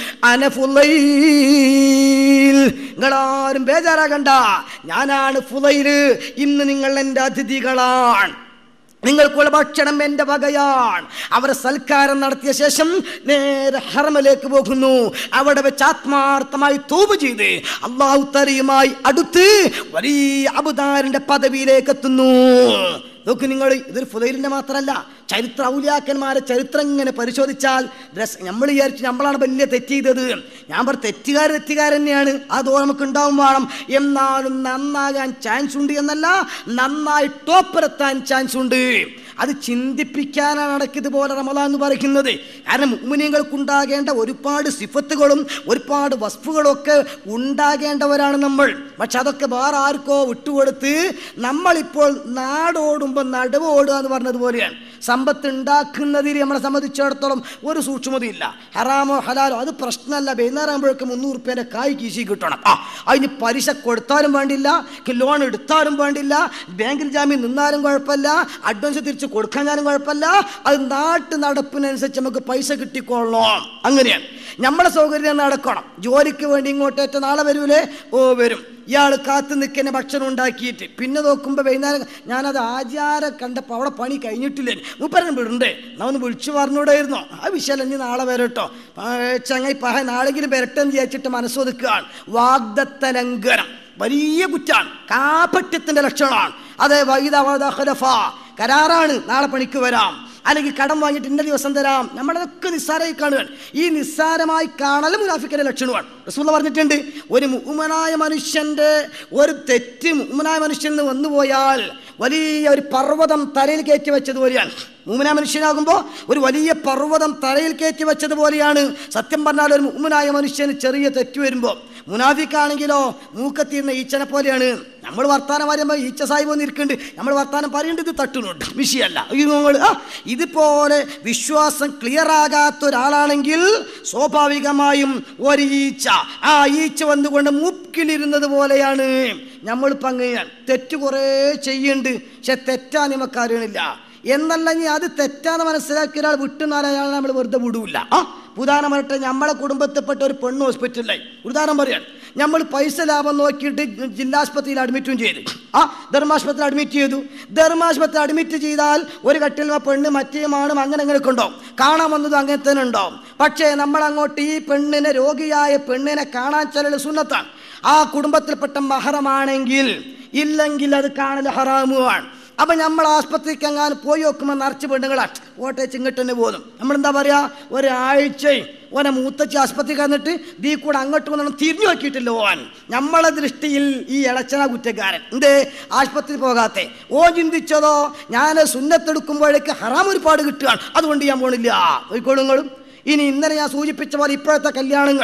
S3: അനഫുലൈൽ നിങ്ങളാരും ബേജാറാകണ്ട ഞാനാണ് ഫുലൈല് ഇന്ന് നിങ്ങൾ എൻ്റെ അതിഥികളാണ് നിങ്ങൾക്കുള്ള ഭക്ഷണം എൻ്റെ വകയാണ് അവരെ സൽക്കാരം നടത്തിയ ശേഷം നേരെ ഹറമിലേക്ക് പോകുന്നു അവിടെ വെച്ച് ആത്മാർത്ഥമായി തൂപ് ചെയ്ത് അള്ളാഹു തലയുമായി അടുത്ത് വലിയ അബുദാരിന്റെ പദവിയിലേക്ക് എത്തുന്നു നോക്ക് നിങ്ങൾ ഇതൊരു ഫുലൈലിൻ്റെ മാത്രമല്ല ചരിത്ര ഔലിയാക്കന്മാരെ ചരിത്രം ഇങ്ങനെ പരിശോധിച്ചാൽ രസ നമ്മൾ വിചാരിച്ചു നമ്മളാണ് വലിയ തെറ്റ് ചെയ്തത് ഞാൻ പറ തെറ്റുകാർ തെറ്റുകാരൻ തന്നെയാണ് അതോ നമുക്ക് ഉണ്ടാവും വേണം എന്നാലും നന്നാകാൻ ചാൻസ് ഉണ്ട് എന്നല്ല നന്നായി ടോപ്പറെത്താൻ ചാൻസ് ഉണ്ട് അത് ചിന്തിപ്പിക്കാനാണ് ഇടയ്ക്ക് ഇതുപോലെ റമദാൻ എന്ന് പറയുന്നത് കാരണം മുമിനിയങ്ങൾക്കുണ്ടാകേണ്ട ഒരുപാട് സിഫത്തുകളും ഒരുപാട് വസ്തുക്കളും ഒക്കെ ഉണ്ടാകേണ്ടവരാണ് നമ്മൾ പക്ഷെ അതൊക്കെ വേറെ ആർക്കോ വിട്ടുകൊടുത്ത് നമ്മളിപ്പോൾ നാടോടുമ്പോൾ നടുവ് ഓടുക എന്ന് പറഞ്ഞതുപോലെയാണ് സമ്പത്ത് ഉണ്ടാക്കുന്നതിൽ നമ്മളെ സംബന്ധിച്ചിടത്തോളം ഒരു സൂക്ഷ്മതയില്ല ഹറാമോ ഹലാലോ അത് പ്രശ്നമല്ല വൈകുന്നേരം ആകുമ്പോഴേക്ക് മുന്നൂറ് റുപ്യേൻ്റെ കായ് കീശി കിട്ടണം ആ അതിന് പലിശ കൊടുത്താലും വേണ്ടില്ല ലോൺ എടുത്താലും വേണ്ടില്ല ബാങ്കിൽ ജാമ്യം നിന്നാലും കുഴപ്പമില്ല അഡ്വാൻസ് തിരിച്ച് കൊടുക്കാനും കുഴപ്പമില്ല അത് നാട്ടു നടപ്പിനനുസരിച്ച് നമുക്ക് പൈസ കിട്ടിക്കൊള്ളണം അങ്ങനെയാണ് നമ്മളെ സൗകര്യം നടക്കണം ജോലിക്ക് വേണ്ടി ഇങ്ങോട്ടേറ്റ നാളെ വരൂലേ ഓ വരും ഇയാൾ കാത്തു നിൽക്കുന്ന ഭക്ഷണം ഉണ്ടാക്കിയിട്ട് പിന്നെ നോക്കുമ്പോൾ വൈകുന്നേരം ഞാനത് ആചാരം കണ്ടപ്പോൾ അവിടെ പണി കഴിഞ്ഞിട്ടില്ലേ മുപ്പരം വിടണ്ടേ എന്നാ ഒന്ന് വിളിച്ചു പറഞ്ഞൂടായിരുന്നോ ആ വിഷയം ഇനി നാളെ വരട്ടോ ചങ്ങായി പഹ നാളെങ്കിലും വരട്ടെ എന്ന് വിചാരിച്ചിട്ട് മനസ്സൊതുക്കുകയാണ് വാഗ്ദത്ത ലംഘനം വലിയ കുറ്റാണ് കാപട്യത്തിന്റെ ലക്ഷണമാണ് അതെ വൈദ കരാറാണ് നാളെ പണിക്ക് വരാം അല്ലെങ്കിൽ കടം വാങ്ങിയിട്ട് ഇന്ന ദിവസം തരാം നമ്മളതൊക്കെ നിസ്സാരമായി കാണുകയാണ് ഈ നിസ്സാരമായി കാണൽ മുനാഫിക്കിന്റെ ലക്ഷണമാണ് റസൂള്ള പറഞ്ഞിട്ടുണ്ട് ഒരു മുഹമ്മനായ മനുഷ്യന്റെ ഒരു തെറ്റ് മുഹമ്മനായ മനുഷ്യൻ നിന്ന് വന്നുപോയാൽ വലിയ ഒരു പർവ്വതം തലയിൽ കയറ്റി വെച്ചതുപോലെയാണ് മൂമന മനുഷ്യനാകുമ്പോൾ ഒരു വലിയ പർവ്വതം തലയിൽ കയറ്റി വെച്ചതുപോലെയാണ് സത്യം പറഞ്ഞാൽ ഒരു മുഹമ്മനായ മനുഷ്യന് ചെറിയ തെറ്റ് വരുമ്പോൾ മുനാഫിക്കാണെങ്കിലോ മൂക്കത്തിരുന്ന ഈച്ചനെ പോലെയാണ് നമ്മൾ വർത്താനം പറയുമ്പോൾ ഈച്ച സാഹിബ് വന്നിരിക്കുന്നുണ്ട് നമ്മൾ വർത്താനം പറയേണ്ടത് തട്ടുന്നുണ്ട് വിഷയമല്ല അയ്യോ നിങ്ങൾ ആ ഇതുപോലെ വിശ്വാസം ക്ലിയർ ആകാത്ത ഒരാളാണെങ്കിൽ സ്വാഭാവികമായും ഒരു ഈച്ച ആ ഈച്ച വന്നുകൊണ്ട് മൂക്കിലിരുന്നത് പോലെയാണ് നമ്മളിപ്പോൾ അങ്ങനെയാണ് തെറ്റ് കുറേ ചെയ്യുന്നുണ്ട് പക്ഷെ തെറ്റാ നമുക്ക് അറിയണില്ല എന്നല്ലെങ്കിൽ അത് തെറ്റാന്ന് മനസ്സിലാക്കിയ ഒരാൾ വിട്ടുന്നാൽ അയാളെ നമ്മൾ വെറുതെ വിടൂല ആ ഉദാഹരണം പറയട്ടെ നമ്മളെ കുടുംബത്തിൽപ്പെട്ട ഒരു പെണ്ണ് ഹോസ്പിറ്റലിലായി ഉദാഹരണം പറയാൻ നമ്മൾ പൈസ ലാഭം നോക്കിയിട്ട് ജില്ലാസ്പത്രിയിൽ അഡ്മിറ്റും ചെയ്തു ആ ധർമാശുപത്രിയിൽ അഡ്മിറ്റ് ചെയ്തു ധർമാശുപത്രി അഡ്മിറ്റ് ചെയ്താൽ ഒരു കട്ടിൽ ആ പെണ്ണ് മറ്റേമാണും അങ്ങനെ അങ്ങനെയൊക്കെ ഉണ്ടാവും കാണാൻ വന്നതും അങ്ങനെ തന്നെ ഉണ്ടാവും പക്ഷേ നമ്മൾ അങ്ങോട്ട് ഈ പെണ്ണിനെ രോഗിയായ പെണ്ണിനെ കാണാൻ ചെല്ലൽ സുന്നത്താണ് ആ കുടുംബത്തിൽപ്പെട്ട മഹറമാണെങ്കിൽ ഇല്ലെങ്കിൽ അത് കാണൽ ഹറാമുമാണ് അപ്പൊ നമ്മൾ ആസ്പത്രിക്ക് എങ്ങാനും പോയി നോക്കുമ്പോൾ നിറച്ച് പെണ്ണുങ്ങളാണ് ഓട്ടെ ചിങ്ങട്ട് തന്നെ പോകുന്നു നമ്മളെന്താ പറയാ ഒരാഴ്ചയും ഓനെ മൂത്തച്ഛ ആസ്പത്രിക്ക് വന്നിട്ട് ദീ കൂടെ അങ്ങോട്ട് വന്നു തിരിഞ്ഞു നോക്കിയിട്ടില്ല ഓൻ നമ്മളെ ദൃഷ്ടിയിൽ ഈ ഇളച്ചന കുറ്റക്കാരൻ എന്തേ ആസ്പത്രി പോകാത്തെ ഓ ചിന്തിച്ചതോ ഞാൻ സുന്നത്തെടുക്കുമ്പോഴേക്ക് ഹറാം ഒരുപാട് കിട്ടുകയാണ് അതുകൊണ്ട് ഞാൻ പോണില്ല പോയിക്കോളുങ്ങളും ഇനി ഇന്നലെ ഞാൻ സൂചിപ്പിച്ച പോലെ ഇപ്പോഴത്തെ കല്യാണങ്ങൾ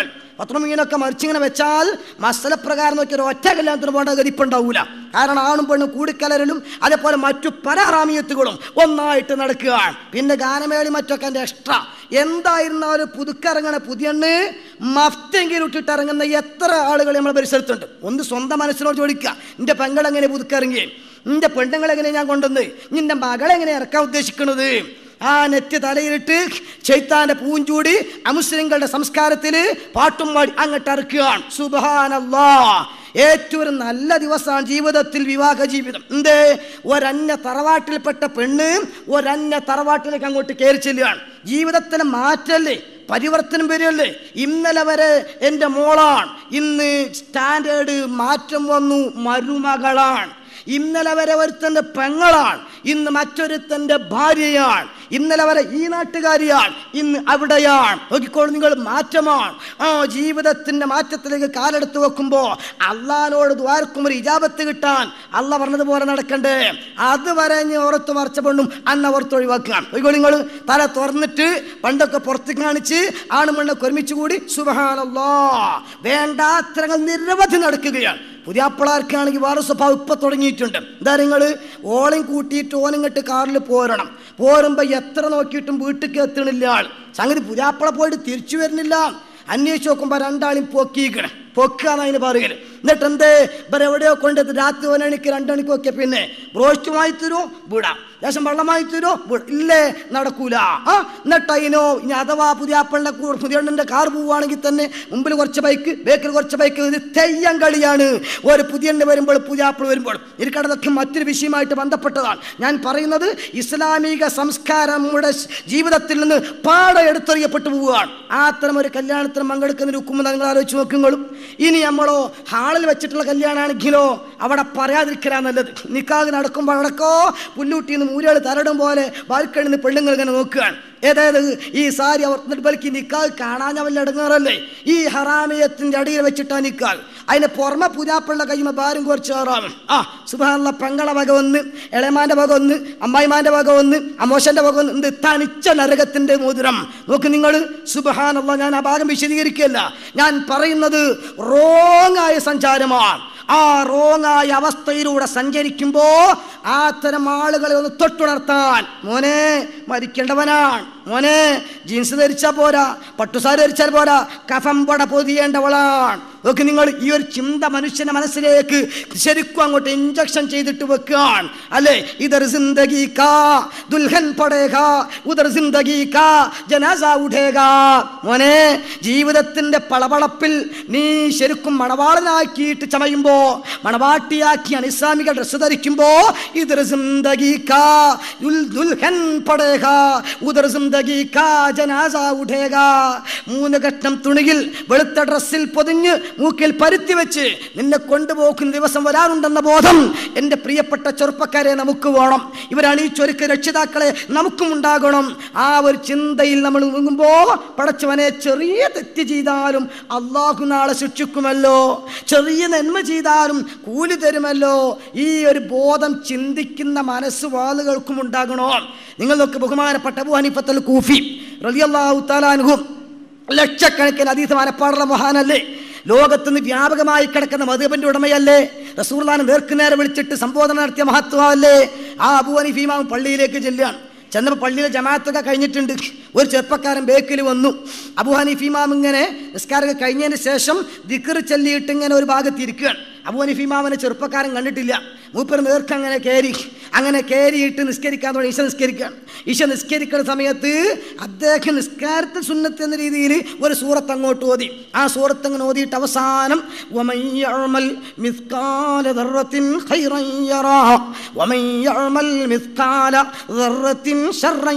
S3: പത്രം മീനൊക്കെ മറിച്ചിങ്ങനെ വെച്ചാൽ മസലപ്രകാരം നോക്കി ഒരു ഒറ്റ കല്യാണത്തിന് പോകേണ്ട ഗതിപ്പുണ്ടാവൂല കാരണം ആണും പെണ്ണും കൂടിക്കലരലും അതേപോലെ മറ്റു പല റാമിയത്തുകളും ഒന്നായിട്ട് നടക്കുകയാണ് പിന്നെ ഗാനമേളി മറ്റൊക്കെ എൻ്റെ എക്സ്ട്രാ എന്തായിരുന്നാലും പുതുക്കിറങ്ങണ പുതിയണ്ണ് മഫ്തെങ്കിലും ഇട്ടിട്ട് ഇറങ്ങുന്ന എത്ര ആളുകൾ നമ്മളെ പരിസരത്തുണ്ട് ഒന്ന് സ്വന്തം മനസ്സിനോട് ചോദിക്കുക എൻ്റെ പെങ്ങളെങ്ങനെ പുതുക്കിറങ്ങി നിന്റെ പെണ്ണുങ്ങളെങ്ങനെ ഞാൻ കൊണ്ടുവന്ന് നിന്റെ മകളെങ്ങനെ ഇറക്കാൻ ഉദ്ദേശിക്കുന്നത് ആ നെറ്റ് തലയിലിട്ട് ചൈത്താന്റെ പൂഞ്ചൂടി അമുസ്ലിങ്ങളുടെ സംസ്കാരത്തിൽ പാട്ടും പാടി അങ്ങോട്ട് ഇറക്കുകയാണ് സുബാനല്ലാ ഏറ്റവും ഒരു നല്ല ദിവസമാണ് ജീവിതത്തിൽ വിവാഹ ജീവിതം എന്തേ ഒരന്യ തറവാട്ടിൽപ്പെട്ട പെണ്ണ് ഒരന്യ തറവാട്ടിലേക്ക് അങ്ങോട്ട് കയറി ചെല്ലുകയാണ് ജീവിതത്തിന് മാറ്റല്ലേ പരിവർത്തനം വരികയല്ലേ ഇന്നലെ വരെ എൻ്റെ മോളാണ് ഇന്ന് സ്റ്റാൻഡേർഡ് മാറ്റം വന്നു മരുമകളാണ് ഇന്നലെ വരെ ഒരുത്തൻ്റെ പെങ്ങളാണ് ഇന്ന് മറ്റൊരുത്തൻ്റെ ഭാര്യയാണ് ഇന്നലെ വരെ ഈ നാട്ടുകാരിയാണ് ഇന്ന് അവിടെയാണ് നോക്കിക്കോളൂ നിങ്ങൾ മാറ്റമാണ് ആ ജീവിതത്തിൻ്റെ മാറ്റത്തിലേക്ക് കാലെടുത്ത് വെക്കുമ്പോൾ അള്ളഹാനോട് ദ്വാരക്കും ഒരു ഇജാബത്ത് കിട്ടാൻ അള്ള പറഞ്ഞതുപോലെ നടക്കണ്ടേ അതുവരെ ഇനി ഓർത്ത് മറച്ച പെണ്ണും അന്ന് ഓർത്ത് ഒഴിവാക്കുകയാണ് നോക്കിക്കോളൂ നിങ്ങൾ തല തുറന്നിട്ട് പണ്ടൊക്കെ പുറത്ത് കാണിച്ച് ആണും പെണ്ണൊക്കെ ഒരുമിച്ച് കൂടി സുബഹാനല്ലോ വേണ്ടാത്തരങ്ങൾ നിരവധി നടക്കുകയാണ് പുതിയ അപ്പളാർക്കാണെങ്കിൽ വേറെ സ്വഭാവം ഇപ്പം തുടങ്ങിയിട്ടുണ്ട് എന്താ നിങ്ങൾ ഓളയും കൂട്ടിയിട്ട് ഓനിങ്ങോട്ട് കാറിൽ പോരണം പോരുമ്പോൾ എത്ര നോക്കിയിട്ടും വീട്ടിലേക്ക് എത്തണില്ല ആൾ സംഗതി പുതിയാപ്പള പോയിട്ട് തിരിച്ചു വരുന്നില്ല അന്വേഷിച്ച് നോക്കുമ്പോൾ രണ്ടാളും പൊക്കിയിക്കണേ പൊക്കാന്ന് അതിന് പറയല് എന്നിട്ട് എന്തേ ഇവരെ എവിടെയോ കൊണ്ടെത്തി രാത്രി ഒരണിക്ക് രണ്ടണിക്ക് നോക്കിയ പിന്നെ ബ്രോസ്റ്റ് വാങ്ങി തരുമോ വിടാം ലേശം വെള്ളം വാങ്ങി തരുമോ വിടാം ഇല്ലേ നടക്കൂല ആ എന്നിട്ട് അതിനോ ഇനി അഥവാ പുതിയ ആപ്പിളിൻ്റെ പുതിയ എണ്ണിൻ്റെ കാർ പോവുകയാണെങ്കിൽ തന്നെ മുമ്പിൽ കുറച്ച് ബൈക്ക് ബേക്കിൽ കുറച്ച് ബൈക്ക് ഇത് തെയ്യം കളിയാണ് ഒരു പുതിയ എണ്ണ വരുമ്പോൾ പുതിയ ആപ്പിൾ വരുമ്പോൾ ഇരിക്കടതൊക്കെ മറ്റൊരു വിഷയമായിട്ട് ബന്ധപ്പെട്ടതാണ് ഞാൻ പറയുന്നത് ഇസ്ലാമിക സംസ്കാരം നമ്മുടെ ജീവിതത്തിൽ നിന്ന് പാടെ എടുത്തെറിയപ്പെട്ടു പോവുകയാണ് ആ അത്തരം ഒരു കല്യാണത്തിന് പങ്കെടുക്കുന്ന ഹുക്കുമെന്ന് നിങ്ങൾ ആലോചിച്ച് നോക്കുങ്ങളും ഇനി നമ്മളോ ഹാളിൽ വെച്ചിട്ടുള്ള കല്യാണമാണെങ്കിലോ അവിടെ പറയാതിരിക്കലാ നല്ലത് നിക്കാഹ് നടക്കുമ്പോൾ അടക്കോ പുല്ലൂട്ടിയിൽ നിന്ന് മൂരകൾ തരടും പോലെ ബാൽക്കണിൽ നിന്ന് പെണ്ണുങ്ങൾ ഇങ്ങനെ നോക്കുകയാണ് ഏതായത് ഈ സാരി അവർ ബലിക്ക് നിക്കാഹ് കാണാൻ വല്ല ഇടങ്ങാറല്ലേ ഈ ഹറാമിയത്തിൻ്റെ അടിയിൽ വെച്ചിട്ടാ നിക്കാഹ് അതിന് പുറമെ പുരാപ്പിള്ള കയ്യുമ ഭാരം കുറച്ച് കയറാം ആ സുബാനുള്ള പെങ്ങളെ വക ഒന്ന് ഇളയമാൻ്റെ വക ഒന്ന് അമ്മായിമാൻ്റെ വക ഒന്ന് അമോശൻ്റെ വക ഒന്ന് എന്ത് തണിച്ച നരകത്തിൻ്റെ മോതിരം നോക്ക് നിങ്ങൾ സുബഹാനുള്ള ഞാൻ ആ ഭാഗം വിശദീകരിക്കുകയല്ല ഞാൻ പറയുന്നത് റോങ്ങായ സഞ്ചാരമാണ് ആ റോങ്ങായ അവസ്ഥയിലൂടെ സഞ്ചരിക്കുമ്പോ ആ തരം ആളുകളെ ഒന്ന് തൊട്ടുണർത്താൻ മോനെ മരിക്കേണ്ടവനാണ് മോനെ ജീൻസ് ധരിച്ചാൽ പോരാ പട്ടുസാരി ധരിച്ചാൽ പോരാ കഫം പട പൊതിയേണ്ടവളാണ് നോക്ക് നിങ്ങൾ ഈ ഒരു ചിന്ത മനുഷ്യന്റെ മനസ്സിലേക്ക് ശരിക്കും അങ്ങോട്ട് ഇഞ്ചക്ഷൻ ചെയ്തിട്ട് വെക്കുകയാണ് അല്ലേ ഇതർ സിന്ദഗി കാ ദുൽഹൻ പടേഗാ ഉദർ സിന്ദഗി കാ ജനാസ ഉഠേഗാ മോനെ ജീവിതത്തിന്റെ പളപളപ്പിൽ നീ ശരിക്കും മണവാളനാക്കിയിട്ട് ചമയുമ്പോ മണവാട്ടിയാക്കി അനിസ്ലാമിക ഡ്രസ്സ് ധരിക്കുമ്പോ ഇതർ സിന്ദഗി കാ ദുൽ- ദുൽഹൻ പടേഗാ ഉദർ സിന്ദഗി കാ ജനാസ ഉഠേഗാ മൂന്ന് ഘട്ടം തുണിയിൽ വെളുത്ത ഡ്രസ്സിൽ പൊതിഞ്ഞ് മൂക്കിൽ പരുത്തി വെച്ച് നിന്നെ കൊണ്ടുപോകുന്ന ദിവസം വരാറുണ്ടെന്ന ബോധം എൻ്റെ പ്രിയപ്പെട്ട ചെറുപ്പക്കാരെ നമുക്ക് വേണം ഇവരാണ് ഈ ചൊരുക്ക രക്ഷിതാക്കളെ നമുക്കും ഉണ്ടാകണം ആ ഒരു ചിന്തയിൽ നമ്മൾ മുങ്ങുമ്പോൾ പടച്ചവനെ ചെറിയ തെറ്റ് ചെയ്താലും അള്ളാഹു നാളെ ശിക്ഷിക്കുമല്ലോ ചെറിയ നന്മ ചെയ്താലും കൂലി തരുമല്ലോ ഈ ഒരു ബോധം ചിന്തിക്കുന്ന മനസ്സ് വാളുകൾക്കും ഉണ്ടാകണോ നിങ്ങൾ നോക്ക് ബഹുമാനപ്പെട്ട അബു ഹനീഫത്തൽ കൂഫി റളിയല്ലാഹു തആലാൻഹു ലക്ഷക്കണക്കിന് അതീത മനപ്പാടുള്ള മഹാനല്ലേ ലോകത്തുനിന്ന് വ്യാപകമായി കിടക്കുന്ന മധുബന്റെ ഉടമയല്ലേ റസൂർലാൻ നേർക്കുനേരെ വിളിച്ചിട്ട് സംബോധന നടത്തിയ മഹത്വമല്ലേ ആ അബു ഹനീഫീമാവും പള്ളിയിലേക്ക് ചെല്ലുകയാണ് ചെന്നപ്പോൾ പള്ളിയിലെ ജമാഅത്തൊക്കെ കഴിഞ്ഞിട്ടുണ്ട് ഒരു ചെറുപ്പക്കാരൻ ബേക്കിൽ വന്നു അബു ഹനീഫിമാം ഇങ്ങനെ നിസ്കാരമൊക്കെ കഴിഞ്ഞതിന് ശേഷം ദിക്കർ ചെല്ലിയിട്ട് ഇങ്ങനെ ഒരു ഭാഗത്ത് ഇരിക്കുകയാണ് അബു ഹനീഫിമാമിനെ ചെറുപ്പക്കാരൻ കണ്ടിട്ടില്ല മൂപ്പർ നേർക്ക് അങ്ങനെ കയറി അങ്ങനെ കയറിയിട്ട് നിസ്കരിക്കാൻ തുടങ്ങി ഈശ നിസ്കരിക്കുകയാണ് ഈശ നിസ്കരിക്കുന്ന സമയത്ത് അദ്ദേഹം നിസ്കാരത്തിൽ സുന്നത്ത് എന്ന രീതിയിൽ ഒരു സൂറത്ത് അങ്ങോട്ട് ഓതി ആ സൂറത്ത് അങ്ങനെ ഓതിയിട്ട് അവസാനം وَمَن يَعْمَلْ مِثْقَالَ ذَرَّةٍ خَيْرًا يَرَهُ وَمَن يَعْمَلْ مِثْقَالَ ذَرَّةٍ شَرًّا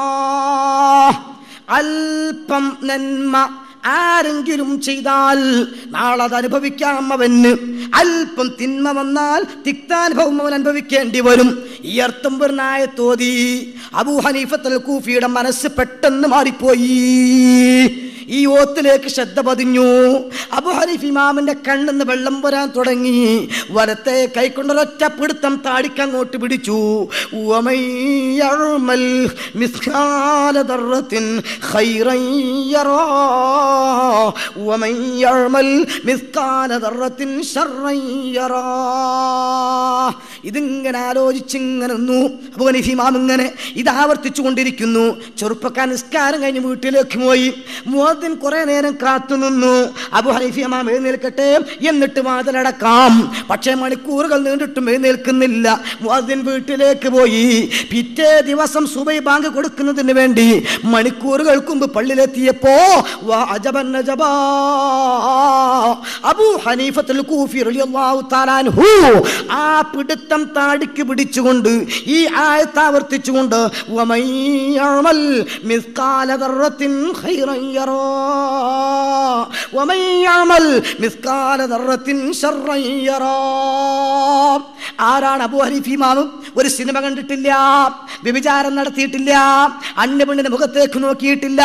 S3: يَرَهُ അല്പം നന്മ ആരെങ്കിലും ചെയ്താൽ നാളെ അത് അനുഭവിക്കാം അവന് അല്പം തിന്മ വന്നാൽ തിക്താനുഭവം അവൻ അനുഭവിക്കേണ്ടി വരും ഈ അർത്ഥം വരുന്നായ തോതി അബൂ ഹനീഫത്തൽ കൂഫിയുടെ മനസ്സ് പെട്ടെന്ന് മാറിപ്പോയി ഈ ഓത്തിലേക്ക് ശ്രദ്ധ പതിഞ്ഞു അബു ഹനീഫ് ഇമാമിന്റെ കണ്ണിന്ന് വെള്ളം വരാൻ തുടങ്ങി വലത്തെ കൈക്കൊണ്ടൊരൊറ്റ പിടുത്തം താടിക്കങ്ങോട്ട് പിടിച്ചു ومن يعمل مثقال ذرة خيرا يرى ومن يعمل مثقال ذرة شرا يرى ഇതിങ്ങനെ ആലോചിച്ചിങ്ങനെ നിന്നു അപ്പോൾ ഇമാം ഇങ്ങനെ ഇത് ആവർത്തിച്ചു കൊണ്ടിരിക്കുന്നു ചെറുപ്പക്കാർ നിസ്കാരം കഴിഞ്ഞ് വീട്ടിലേക്ക് പോയി മുഹദ്ദിൻ കുറെ നേരം കാത്തു നിന്നു അബു ഹനീഫി ഇമാം എഴുന്നേൽക്കട്ടെ എന്നിട്ട് വാതിലടക്കാം പക്ഷേ മണിക്കൂറുകൾ നീണ്ടിട്ടും എഴുന്നേൽക്കുന്നില്ല മുഹദ്ദിൻ വീട്ടിലേക്ക് പോയി പിറ്റേ ദിവസം സുബൈ ബാങ്ക് കൊടുക്കുന്നതിന് വേണ്ടി മണിക്കൂറുകൾക്ക് മുമ്പ് പള്ളിയിലെത്തിയപ്പോ വാ അജബൻ അജബാ. അബൂ ഹനീഫത്തുൽ കൂഫി റളിയല്ലാഹു തആല അൻഹു ആ പിടുത്തം താടിക്ക് പിടിച്ചുകൊണ്ട് ഈ ആയത്ത് ആവർത്തിച്ചുകൊണ്ട് വമൻ യഅമൽ മിസ്കാല ദർറത്തിൻ ഖൈറൻ യറാ വമൻ യഅമൽ മിസ്കാല ദർറത്തിൻ ശർറൻ യറാ ആരാണ് അബൂ ഹനീഫ് ഇമാം ഒരു സിനിമ കണ്ടിട്ടില്ല വ്യഭിചാരം നടത്തിയിട്ടില്ല അന്യപെണ്ണിന്റെ മുഖത്തേക്ക് നോക്കിയിട്ടില്ല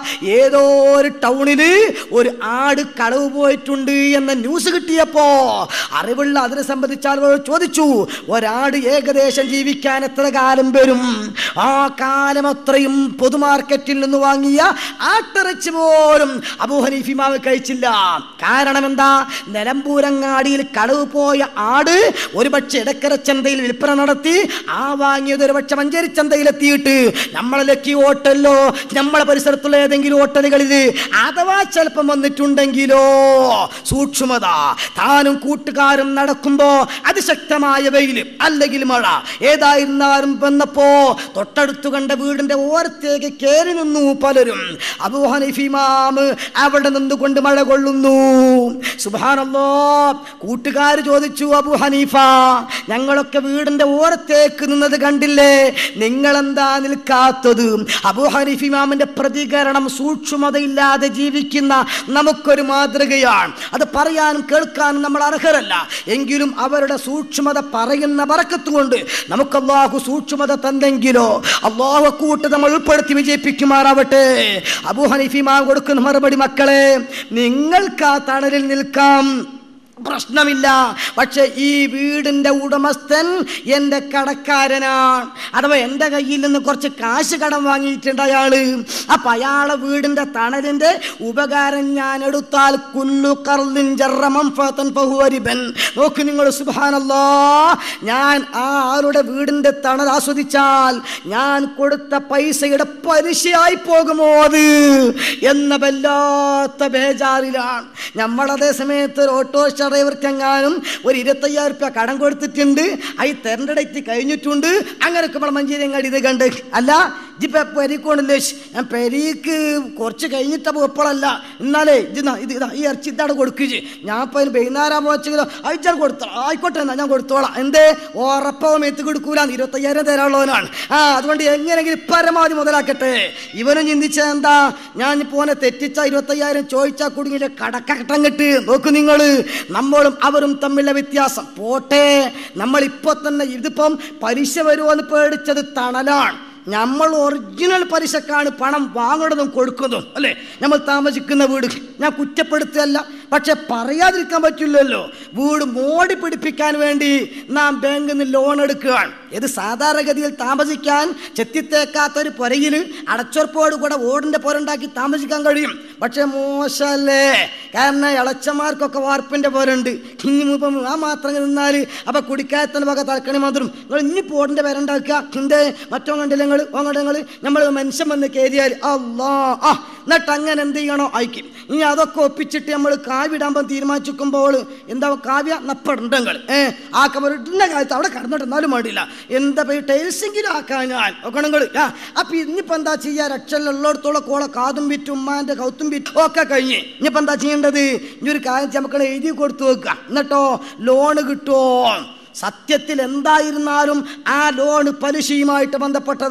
S3: ഏതോ ഒരു ടൗണില് ഒരു ആട് കളവ് പോയിട്ടുണ്ട് എന്ന ന്യൂസ് കിട്ടിയപ്പോ അറിവുള്ള അതിനെ സംബന്ധിച്ച് ആളുകൾ ചോദിച്ചു ഒരാട് ഏകദേശം ജീവിക്കാൻ എത്ര കാലം വരും ആ കാലം അത്രയും പൊതുമാർക്കറ്റിൽ നിന്ന് വാങ്ങിയ ആട്ടിറച്ചി പോലും അബൂ ഹനീഫ് ഇമാം കഴിച്ചില്ല കാരണം എന്താ നിലമ്പൂരങ്ങാടിയിൽ കളവ് പോയ ആട് ഒരുപക്ഷെ ഇടക്കര ചന്തയിൽ വിൽപ്പന നടത്തി ആ വാങ്ങിയത് ഒരുപക്ഷെ മഞ്ചേരി ചന്തയിലെത്തിയിട്ട് നമ്മളെ ലക്കി ഹോട്ടലിലോ നമ്മളെ പരിസരത്തുള്ള ഏതെങ്കിലും ഹോട്ടലുകളിൽ അഥവാ ചിലപ്പം വന്നിട്ടുണ്ടെങ്കിലോ സൂക്ഷ്മത താനും കൂട്ടുകാരും നടക്കുമ്പോ അതിശക്തമായ വെയിൽ അല്ലെങ്കിൽ മഴ ഏതായിരുന്നാലും വന്നപ്പോ തൊട്ടടുത്തു കണ്ട വീടിന്റെ ഓരത്തേക്ക് കയറി നിന്നു പലരും അബൂ ഹനീഫ് ഇമാം അവിടെ നിന്നുകൊണ്ട് മഴ കൊള്ളുന്നു സുബാനല്ലോ കൂട്ടുകാർ ചോദിച്ചു അബു ഹനീഫ ഞങ്ങളൊക്കെ വീടിന്റെ ഓരത്തേക്ക് നിന്നത് കണ്ടില്ലേ നിങ്ങളെന്താ നിൽക്കാത്തത് അബു ഹനീഫ് ഇമാമിന്റെ പ്രതികരണം സൂക്ഷ്മതയില്ലാതെ ജീവിക്കുന്ന നമുക്കൊരു മാതൃകയാണ് അത് പറയാനും കേൾക്കാനും നമ്മൾ അർഹരല്ല എങ്കിലും അവരുടെ സൂക്ഷ്മത പറയുന്ന പറക്കത്തുകൊണ്ട് നമുക്ക് അള്ളാഹു സൂക്ഷ്മത തന്നെങ്കിലോ അള്ളാഹു കൂട്ട് നമ്മൾ ഉൾപ്പെടുത്തി വിജയിപ്പിക്കുമാറാവട്ടെ അബു ഹനീഫ് ഇമാം കൊടുക്കുന്ന മറുപടി മക്കളെ നിങ്ങൾക്ക് ആ തണലിൽ നിൽക്കാം പ്രശ്നമില്ല പക്ഷെ ഈ വീടിന്റെ ഉടമസ്ഥൻ എൻ്റെ കടക്കാരനാണ് അഥവാ എൻ്റെ കയ്യിൽ നിന്ന് കുറച്ച് കാശ് കടം വാങ്ങിയിട്ടുണ്ട് അയാള് അപ്പൊ അയാളെ വീടിന്റെ തണലിന്റെ ഉപകാരം ഞാൻ എടുത്താൽ കുല്ലു കർലിൻ ജറമം ഫതൻ ഫഹുവരിബൻ നോക്ക് നിങ്ങൾ സുബാനല്ലോ ഞാൻ ആ ആളുടെ വീടിന്റെ തണൽ ആസ്വദിച്ചാൽ ഞാൻ കൊടുത്ത പൈസയുടെ പലിശയായി പോകുമോ അത് എന്ന വല്ലാത്ത ബേജാറിലാണ് നമ്മളതേ സമയത്ത് ഒരു ഓട്ടോറിക്ഷ ഡ്രൈവർക്ക് എങ്ങാനും ഒരു ഇരുപത്തയ്യായിരം റുപ്യ കടം കൊടുത്തിട്ടുണ്ട് അത് തെരണ്ട ഡേറ്റ് കഴിഞ്ഞിട്ടുണ്ട് അങ്ങനെ നമ്മൾ മഞ്ചേരിയങ്ങാടി ഇത് കണ്ട് അല്ല ഇജിപ്പോ പെരീക്കോണ്ടല്ലേ ഞാൻ പെരീക്ക് കുറച്ച് കഴിഞ്ഞിട്ടാ എപ്പോഴല്ല എന്നാലേ ഇത് ന്നാ, ഇത് ഇതാ ഈ ഇറച്ചി ഇതാണ് കൊടുക്കുക ഞാൻ ഇപ്പൊ അതിന് വൈകുന്നേരം പോച്ചെങ്കിലോ അയച്ചാൽ കൊടുത്തോ ആയിക്കോട്ടെ എന്നാ ഞാൻ കൊടുത്തോളാം എന്തേ ഉറപ്പോ മേത്ത് കൊടുക്കൂല ഇരുപത്തയ്യായിരം തരാനുള്ളവനാണ് ആ അതുകൊണ്ട് എങ്ങനെയെങ്കിലും പരമാവധി മുതലാക്കട്ടെ ഇവനും ചിന്തിച്ച എന്താ ഞാൻ പോനെ തെറ്റിച്ച ഇരുപത്തയ്യായിരം ചോദിച്ചാൽ കുടുങ്ങിയില്ല കടക്കട്ടം കെട്ട് നോക്കൂ നിങ്ങൾ നമ്മളും അവരും തമ്മിലുള്ള വ്യത്യാസം പോട്ടെ നമ്മൾ ഇപ്പോൾ തന്നെ ഇതിപ്പം പലിശ വരുമോ എന്ന് പേടിച്ചത് തണലാണ് നമ്മൾ ഒറിജിനൽ പലിശക്കാണ് പണം വാങ്ങുന്നതും കൊടുക്കുന്നതും അല്ലേ നമ്മൾ താമസിക്കുന്ന വീട് ഞാൻ കുറ്റപ്പെടുത്തുകയല്ല പക്ഷെ പറയാതിരിക്കാൻ പറ്റില്ലല്ലോ വീട് മോടി പിടിപ്പിക്കാൻ വേണ്ടി നാം ബാങ്കിൽ നിന്ന് ലോൺ എടുക്കുകയാണ് ഇത് സാധാരണഗതിയിൽ താമസിക്കാൻ ചെത്തിത്തേക്കാത്ത ഒരു പുരയിൽ അടച്ചുറപ്പോട് കൂടെ ഓടിൻ്റെ പുരണ്ടാക്കി താമസിക്കാൻ കഴിയും പക്ഷെ മോശമല്ലേ കാരണം ഇളച്ചന്മാർക്കൊക്കെ വാർപ്പിൻ്റെ പോരുണ്ട് ഇനി ഇപ്പം ആ മാത്രം നിന്നാൽ അപ്പം കുടിക്കാത്തതിന് വക തലക്കണി മാത്രം നിങ്ങൾ ഇനി പോടിൻ്റെ പേരുണ്ടാക്കുക എന്തേ മറ്റോ കണ്ടില്ല നിങ്ങൾ ഓങ്ങോട്ട് നിങ്ങൾ നമ്മൾ മനുഷ്യൻ വന്ന് കയറിയാൽ അല്ലാ ആ എന്നിട്ട് അങ്ങനെ എന്ത് ചെയ്യണോ അയക്കും ഇനി അതൊക്കെ ഒപ്പിച്ചിട്ട് നമ്മൾ കാവിടാൻ തീരുമാനിച്ചിരിക്കുമ്പോൾ എന്താ കാവ്യ നപ്പടുണ്ടെങ്കിൽ ഏ ആക്കാൻ ഇന്ന കാലത്ത് അവിടെ കടന്നോട്ട് എന്നാലും വേണ്ടില്ല എന്താ ഈ ടൈൽസെങ്കിലും ആക്കാൻ ഞാൻ നോക്കണങ്ങൾ ആ അപ്പൊ ഇനിയിപ്പോ എന്താ ചെയ്യാ രക്ഷയിലുള്ളിടത്തോളം കോളെ കാതും വിറ്റും ഉമ്മാന്റെ കൗത്തും വിറ്റും ഒക്കെ കഴിഞ്ഞ് ഇനിയിപ്പോ എന്താ ചെയ്യേണ്ടത് ഇനി ഒരു കാര്യം നമുക്ക് എഴുതി കൊടുത്തു വെക്കുക എന്നിട്ടോ ലോണ് കിട്ടുമോ സത്യത്തിൽ എന്തായിരുന്നാലും ആ ലോൺ പലിശയുമായിട്ട് ബന്ധപ്പെട്ടതാണ്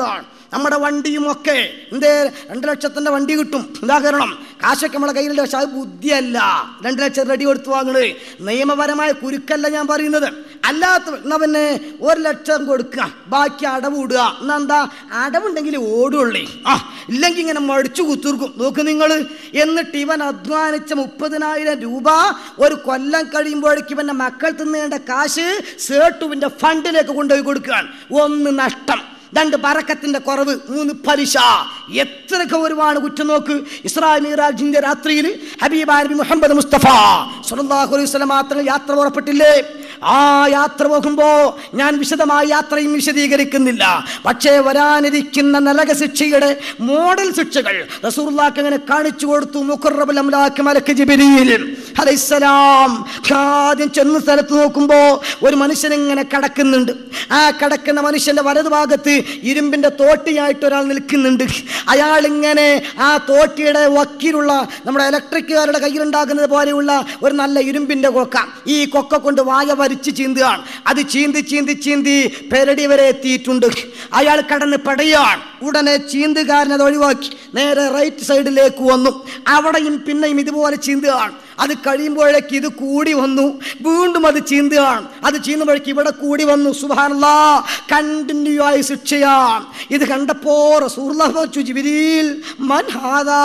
S3: നമ്മുടെ വണ്ടിയും ഒക്കെ എന്തേ രണ്ട് ലക്ഷത്തിൻ്റെ വണ്ടി കിട്ടും എന്താ കാരണം കാശൊക്കെ നമ്മളെ കയ്യിലുണ്ട് പക്ഷെ അത് ബുദ്ധിയല്ല രണ്ട് ലക്ഷം റെഡി കൊടുത്ത് വാങ്ങണത് നിയമപരമായ കുരുക്കല്ല ഞാൻ പറയുന്നത് അല്ലാത്ത എന്നാ പിന്നെ ഒരു ലക്ഷം കൊടുക്കുക ബാക്കി അടവ് ഇടുക എന്നാ എന്താ അടവുണ്ടെങ്കിൽ ഓടുള്ളേ ആ ഇല്ലെങ്കിൽ ഇങ്ങനെ മടിച്ചു കുത്തിർക്കും നോക്ക് നിങ്ങൾ എന്നിട്ട് ഇവൻ അധ്വാനിച്ച മുപ്പതിനായിരം രൂപ ഒരു കൊല്ലം കഴിയുമ്പോഴേക്ക് ഇവൻ്റെ മക്കൾ തിന്നേണ്ട കാശ് സേട്ടുവിൻ്റെ ഫണ്ടിലേക്ക് കൊണ്ടുപോയി കൊടുക്കുകയാണ് ഒന്ന് നഷ്ടം രണ്ട് ബറക്കത്തിന്റെ കുറവ് മൂന്ന് പലിശ എത്ര ഗൗരവമാണ് കുറ്റം നോക്ക് ഇസ്രായേൽ മിറാജിന്റെ രാത്രിയിൽ ഹബീബ് നബി മുഹമ്മദ് മുസ്തഫ സല്ലല്ലാഹു അലൈഹി വസല്ലം മാത്രം യാത്ര പുറപ്പെട്ടില്ലേ ആ യാത്ര പോകുമ്പോ ഞാൻ വിശദമായ യാത്രയും വിശദീകരിക്കുന്നില്ല പക്ഷേ വരാനിരിക്കുന്ന നരക ശിക്ഷയുടെ മോഡൽ ശിക്ഷകൾ റസൂർലാക്ക് അങ്ങനെ കാണിച്ചു കൊടുത്തു മുഖറബുൽ അംലാക്ക് മലക്ക് ജിബിരിയിൽ അലൈഹിസ്സലാം ആദ്യം ചെന്ന സ്ഥലത്ത് നോക്കുമ്പോ ഒരു മനുഷ്യൻ ഇങ്ങനെ കടക്കുന്നുണ്ട് ആ കടക്കുന്ന മനുഷ്യന്റെ വലതുഭാഗത്ത് ഇരുമ്പിന്റെ തോട്ടിയായിട്ട് ഒരാൾ നിൽക്കുന്നുണ്ട് അയാൾ ഇങ്ങനെ ആ തോട്ടിയുടെ വക്കിലുള്ള നമ്മുടെ ഇലക്ട്രിക്കുകാരുടെ കയ്യിലുണ്ടാക്കുന്നത് പോലെയുള്ള ഒരു നല്ല ഇരുമ്പിന്റെ കൊക്ക ഈ കൊക്ക കൊണ്ട് വായ വരിച്ച് ചീന്തുകയാണ് അത് ചീന്തി ചീന്തി ചീന്തി പെരടി വരെ എത്തിയിട്ടുണ്ട് അയാൾ കടന്ന് പടയാണ് ഉടനെ ചീന്തുകാരൻ അത് ഒഴിവാക്കി നേരെ റൈറ്റ് സൈഡിലേക്ക് വന്നു അവിടെയും പിന്നെയും ഇതുപോലെ ചീന്തുകയാണ് അത് കഴിയുമ്പോഴേക്ക് ഇത് കൂടി വന്നു വീണ്ടും അത് ചീന്തുകയാണ് അത് ചീന്തുമ്പോഴേക്ക് ഇവിടെ കൂടി വന്നു സുബാനല്ല കണ്ടിന്യൂ ആയി ശിക്ഷയാണ് ഇത് കണ്ടപ്പോ റസൂർലാ ജിബിരിൽ മൻ ഹാദാ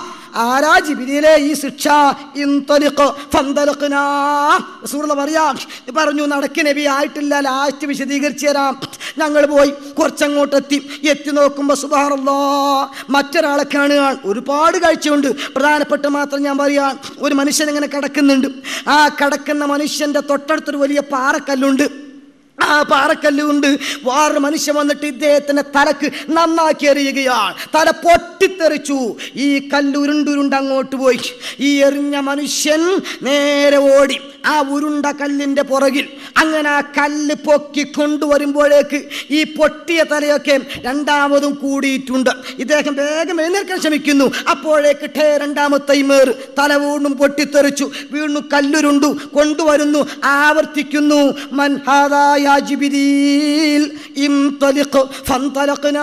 S3: ആരാ ജിബിരിയിലെ ഈ ശിക്ഷ ഇൻതലിഖ് ഫന്തലിഖ്നാ. റസൂലുള്ള പറയാം ഇത് പറഞ്ഞു നടക്ക് നബി ആയിട്ടില്ല ലാസ്റ്റ് വിശദീകരിച്ചു തരാം ഞങ്ങൾ പോയി കുറച്ചങ്ങോട്ട് എത്തി എത്തി നോക്കുമ്പോൾ സുബാറല്ലോ മറ്റൊരാളെ കാണുകയാണ് ഒരുപാട് കാഴ്ചയുണ്ട് പ്രധാനപ്പെട്ട മാത്രം ഞാൻ പറയാം ഒരു മനുഷ്യൻ ഇങ്ങനെ കിടക്കുന്നുണ്ട് ആ കിടക്കുന്ന മനുഷ്യന്റെ തൊട്ടടുത്തൊരു വലിയ പാറക്കല്ലുണ്ട് ആ പാറക്കല്ല് കൊണ്ട് വേറൊരു മനുഷ്യൻ വന്നിട്ട് ഇദ്ദേഹത്തിന്റെ തലക്ക് നന്നാക്കി എറിയുകയാണ് തല പൊട്ടിത്തെറിച്ചു ഈ കല്ല് ഉരുണ്ടുരുണ്ട് അങ്ങോട്ട് പോയി ഈ എറിഞ്ഞ മനുഷ്യൻ നേരെ ഓടി ആ ഉരുണ്ട കല്ലിന്റെ പുറകിൽ അങ്ങനെ ആ കല്ല് പൊക്കി കൊണ്ടുവരുമ്പോഴേക്ക് ഈ പൊട്ടിയ തലയൊക്കെ രണ്ടാമതും കൂടിയിട്ടുണ്ട് ഇദ്ദേഹം വേഗം എഴുന്നേൽക്കാൻ ശ്രമിക്കുന്നു അപ്പോഴേക്ക് ഠേ രണ്ടാമത്തെ മേർ തല വീണ്ടും പൊട്ടിത്തെറിച്ചു വീണ്ടും കല്ലുരുണ്ടു കൊണ്ടുവരുന്നു ആവർത്തിക്കുന്നു മൻ ഹാദാ യാ ജിബിരീൽ ഇംതലിഖ് ഫന്തലഖ്നാ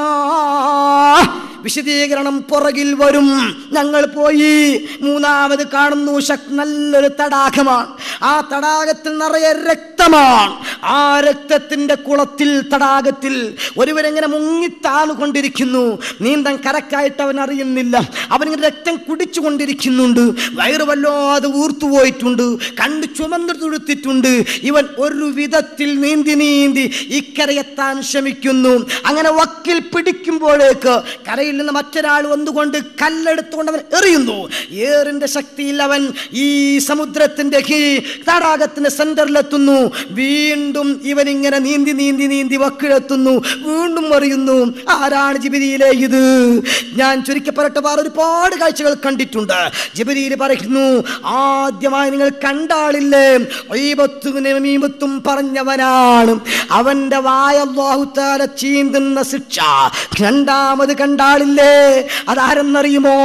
S3: വിശദീകരണം പുറകിൽ വരും ഞങ്ങൾ പോയി മൂന്നാമത് കാണുന്നു ശക് നല്ലൊരു തടാകമാണ് ആ തടാകത്തിൽ നിറയെ രക്തമാണ് ആ രക്തത്തിന്റെ കുളത്തിൽ തടാകത്തിൽ ഒരുവരെങ്ങനെ മുങ്ങിത്താന്നുകൊണ്ടിരിക്കുന്നു നീന്തം കരക്കായിട്ട് അവൻ അറിയുന്നില്ല അവനിങ്ങനെ രക്തം കുടിച്ചു കൊണ്ടിരിക്കുന്നുണ്ട് വയറ് വല്ലാതെ ഊർത്തുപോയിട്ടുണ്ട് കണ്ണ് ചുമന്നു തുടുത്തിട്ടുണ്ട് ഇവൻ ഒരു വിധത്തിൽ നീന്തി നീന്തി ഇക്കരയെത്താൻ ശ്രമിക്കുന്നു അങ്ങനെ വക്കിൽ പിടിക്കുമ്പോഴേക്ക് കരയിൽ നിന്ന് മറ്റൊരാൾ വന്നുകൊണ്ട് കല്ലെടുത്തുകൊണ്ട് അവൻ എറിയുന്നു ഏറിന്റെ ശക്തിയിൽ അവൻ ഈ സമുദ്രത്തിന്റെ ഈ തടാകത്തിന്റെ സെന്ററിലെത്തുന്നു വീണ്ടും ഇവൻ ഇങ്ങനെ നീന്തി നീന്തി നീന്തി വക്കിലെത്തുന്നു വീണ്ടും എറിയുന്നു ആരാണ് ജിബിരിയിലെ ഇത് ഞാൻ ചുരുക്കപ്പെടട്ടെ വേറെ ഒരുപാട് കാഴ്ചകൾ കണ്ടിട്ടുണ്ട് ജിബിരിയിൽ പറയുന്നു ആദ്യമായി നിങ്ങൾ കണ്ടാളില്ലേ ഈബത്തും നമീമത്തും പറഞ്ഞവനാണ് അവന്റെ വായ അല്ലാഹുത്താല ചീന്തുന്ന ശിക്ഷ രണ്ടാമത് കണ്ടാളില്ലേ അതാരെന്നറിയുമോ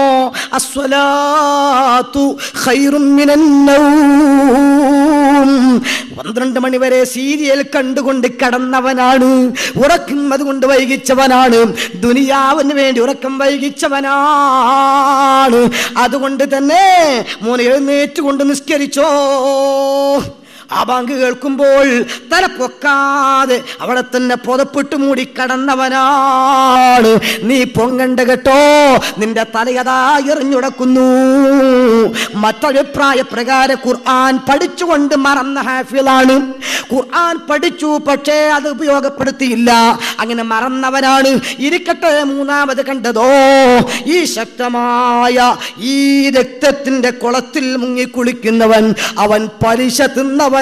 S3: അസ്വലാത്തു ഖൈറും മിനൻ നൗം. പന്ത്രണ്ട് മണി വരെ സീരിയൽ കണ്ടുകൊണ്ട് കടന്നവനാണ് ഉറക്കം അതുകൊണ്ട് വൈകിച്ചവനാണ് ദുനിയാവിന് വേണ്ടി ഉറക്കം വൈകിച്ചവനാണ് അതുകൊണ്ട് തന്നെ മോനെ എഴുന്നേറ്റുകൊണ്ട് നിസ്കരിച്ചോ ആ ബാങ്ക് കേൾക്കുമ്പോൾ തല പൊക്കാതെ അവിടെ തന്നെ പുതപ്പിട്ട് മൂടി കടന്നവനാണ് നീ പൊങ്ങണ്ട കേട്ടോ നിന്റെ തലയതാ എറിഞ്ഞുടക്കുന്നു മറ്റഭിപ്രായ പ്രകാരം ഖുർആൻ പഠിച്ചുകൊണ്ട് മറന്ന ഹാഫിളാണ് ഖുർആൻ പഠിച്ചു പക്ഷേ അത് ഉപയോഗപ്പെടുത്തിയില്ല അങ്ങനെ മറന്നവനാണ് ഇരിക്കട്ടെ മൂന്നാമത് കണ്ടതോ ഈ ശക്തമായ ഈ രക്തത്തിന്റെ കുളത്തിൽ മുങ്ങി കുളിക്കുന്നവൻ അവൻ പലിശ തിന്നവനാണ്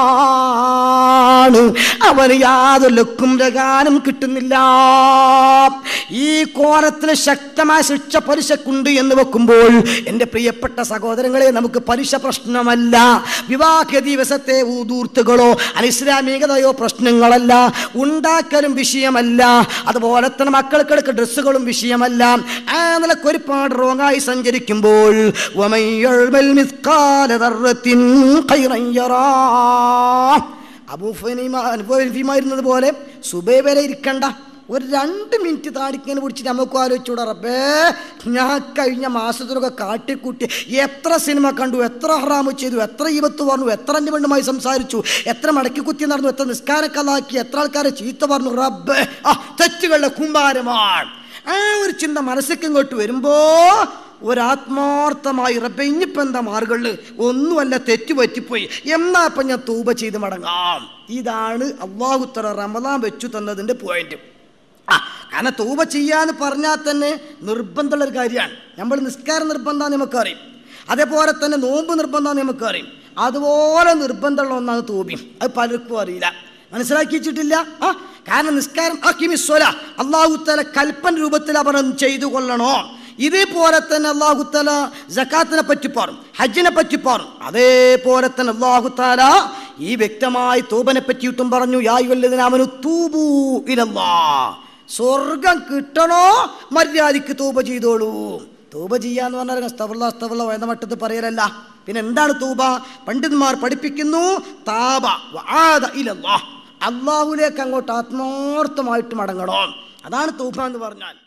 S3: അവന് യാതൊരു ലുക്കും രകാനും കിട്ടുന്നില്ല ഈ കോലത്തിൽ ശക്തമായ ശിക്ഷ പലിശക്കുണ്ട് എന്ന് വെക്കുമ്പോൾ എൻ്റെ പ്രിയപ്പെട്ട സഹോദരങ്ങളെ നമുക്ക് പലിശ പ്രശ്നമല്ല വിവാഹ ദിവസത്തെ ഊതൂർത്തുകളോ അനിസ്ലാമികതയോ പ്രശ്നങ്ങളല്ല ഉണ്ടാക്കലും വിഷയമല്ല അതുപോലെ തന്നെ മക്കൾക്കെടുക്ക ഡ്രസ്സുകളും വിഷയമല്ല ആ നിലക്ക് ഒരുപാട് റോങ്ങായി സഞ്ചരിക്കുമ്പോൾ وَمَن يَعْمَلْ مِثْقَالَ ذَرَّةٍ خَيْرًا يَرَهُ. അബൂ ഫനീമ അനുഭവിമായിരുന്നത് പോലെ സുബൈ വരെ ഇരിക്കണ്ട ഒരു രണ്ട് മിനിറ്റ് താടിക്കനെ പിടിച്ച് നമുക്ക് ആലോചിച്ചൂടെ റബ്ബേ ഞാൻ കഴിഞ്ഞ മാസത്തിലൊക്കെ കാട്ടിക്കൂട്ടി എത്ര സിനിമ കണ്ടു എത്ര ഹറാമ് ചെയ്തു എത്ര ഈവത്ത് പറഞ്ഞു എത്ര അഞ്ച് പെണ്ണുമായി സംസാരിച്ചു എത്ര മടക്കി കുത്തി നടന്നു എത്ര നിസ്കാരക്കലാക്കി എത്ര ആൾക്കാരെ ചീത്ത പറഞ്ഞു റബ്ബേ ആ തെറ്റുകളുടെ കുമ്പാരമാണ് ആ ഒരു ചിന്ത മനസ്സിലേക്ക് ഇങ്ങോട്ട് വരുമ്പോ ഒരാത്മാർത്ഥമായി റബ്ബെ ഇനിയിപ്പോൾ എന്താ മാർഗളിൽ ഒന്നുമല്ല തെറ്റു പറ്റിപ്പോയി എന്നാ ഇപ്പം ഞാൻ തൂബ ചെയ്ത് മടങ്ങാം ഇതാണ് അള്ളാഹുത്തറ റമദാൻ വെച്ചു തന്നതിൻ്റെ പോയിന്റ് ആ കാരണം തൂബ ചെയ്യാന്ന് പറഞ്ഞാൽ തന്നെ നിർബന്ധമുള്ള ഒരു കാര്യമാണ് നമ്മൾ നിസ്കാരം നിർബന്ധം നമുക്കറിയും അതേപോലെ തന്നെ നോമ്പ് നിർബന്ധം നമുക്കറിയും അതുപോലെ നിർബന്ധമുള്ള ഒന്നാണ് തൂബി അത് പലർക്കും അറിയില്ല മനസ്സിലാക്കി വെച്ചിട്ടില്ല ആ കാരണം നിസ്കാരം അക്കിമിസ്വല അള്ളാഹുത്തല കൽപ്പന രൂപത്തിൽ അവർ ചെയ്തു കൊള്ളണോ ഇതേപോലെ തന്നെ അള്ളാഹുത്തല ജക്കാത്തിനെ പറ്റി പറഞ്ഞു ഹജ്ജിനെ പറ്റി പറഞ്ഞു അതേപോലെ തന്നെ അള്ളാഹുത്താല ഈ വ്യക്തമായി തൂബനെ പറ്റിയിട്ടും പറഞ്ഞു യായുവല്ലതിനാമനു തൂബൂ ഇലല്ലാ സ്വർഗം കിട്ടണോ മര്യാദയ്ക്ക് തൂബ ചെയ്തോളൂ തൂബ ചെയ്യാന്ന് പറഞ്ഞാൽ അസ്തഫുള്ള അസ്തഫുള്ള വേണ്ട മട്ടത്ത് പറയലല്ല പിന്നെ എന്താണ് തൂബ പണ്ഡിതന്മാർ പഠിപ്പിക്കുന്നു താബ വആദ ഇലല്ലാഹ് അള്ളാഹുലേക്ക് അങ്ങോട്ട് ആത്മാർത്ഥമായിട്ട് മടങ്ങണം അതാണ് തൂബ എന്ന് പറഞ്ഞാൽ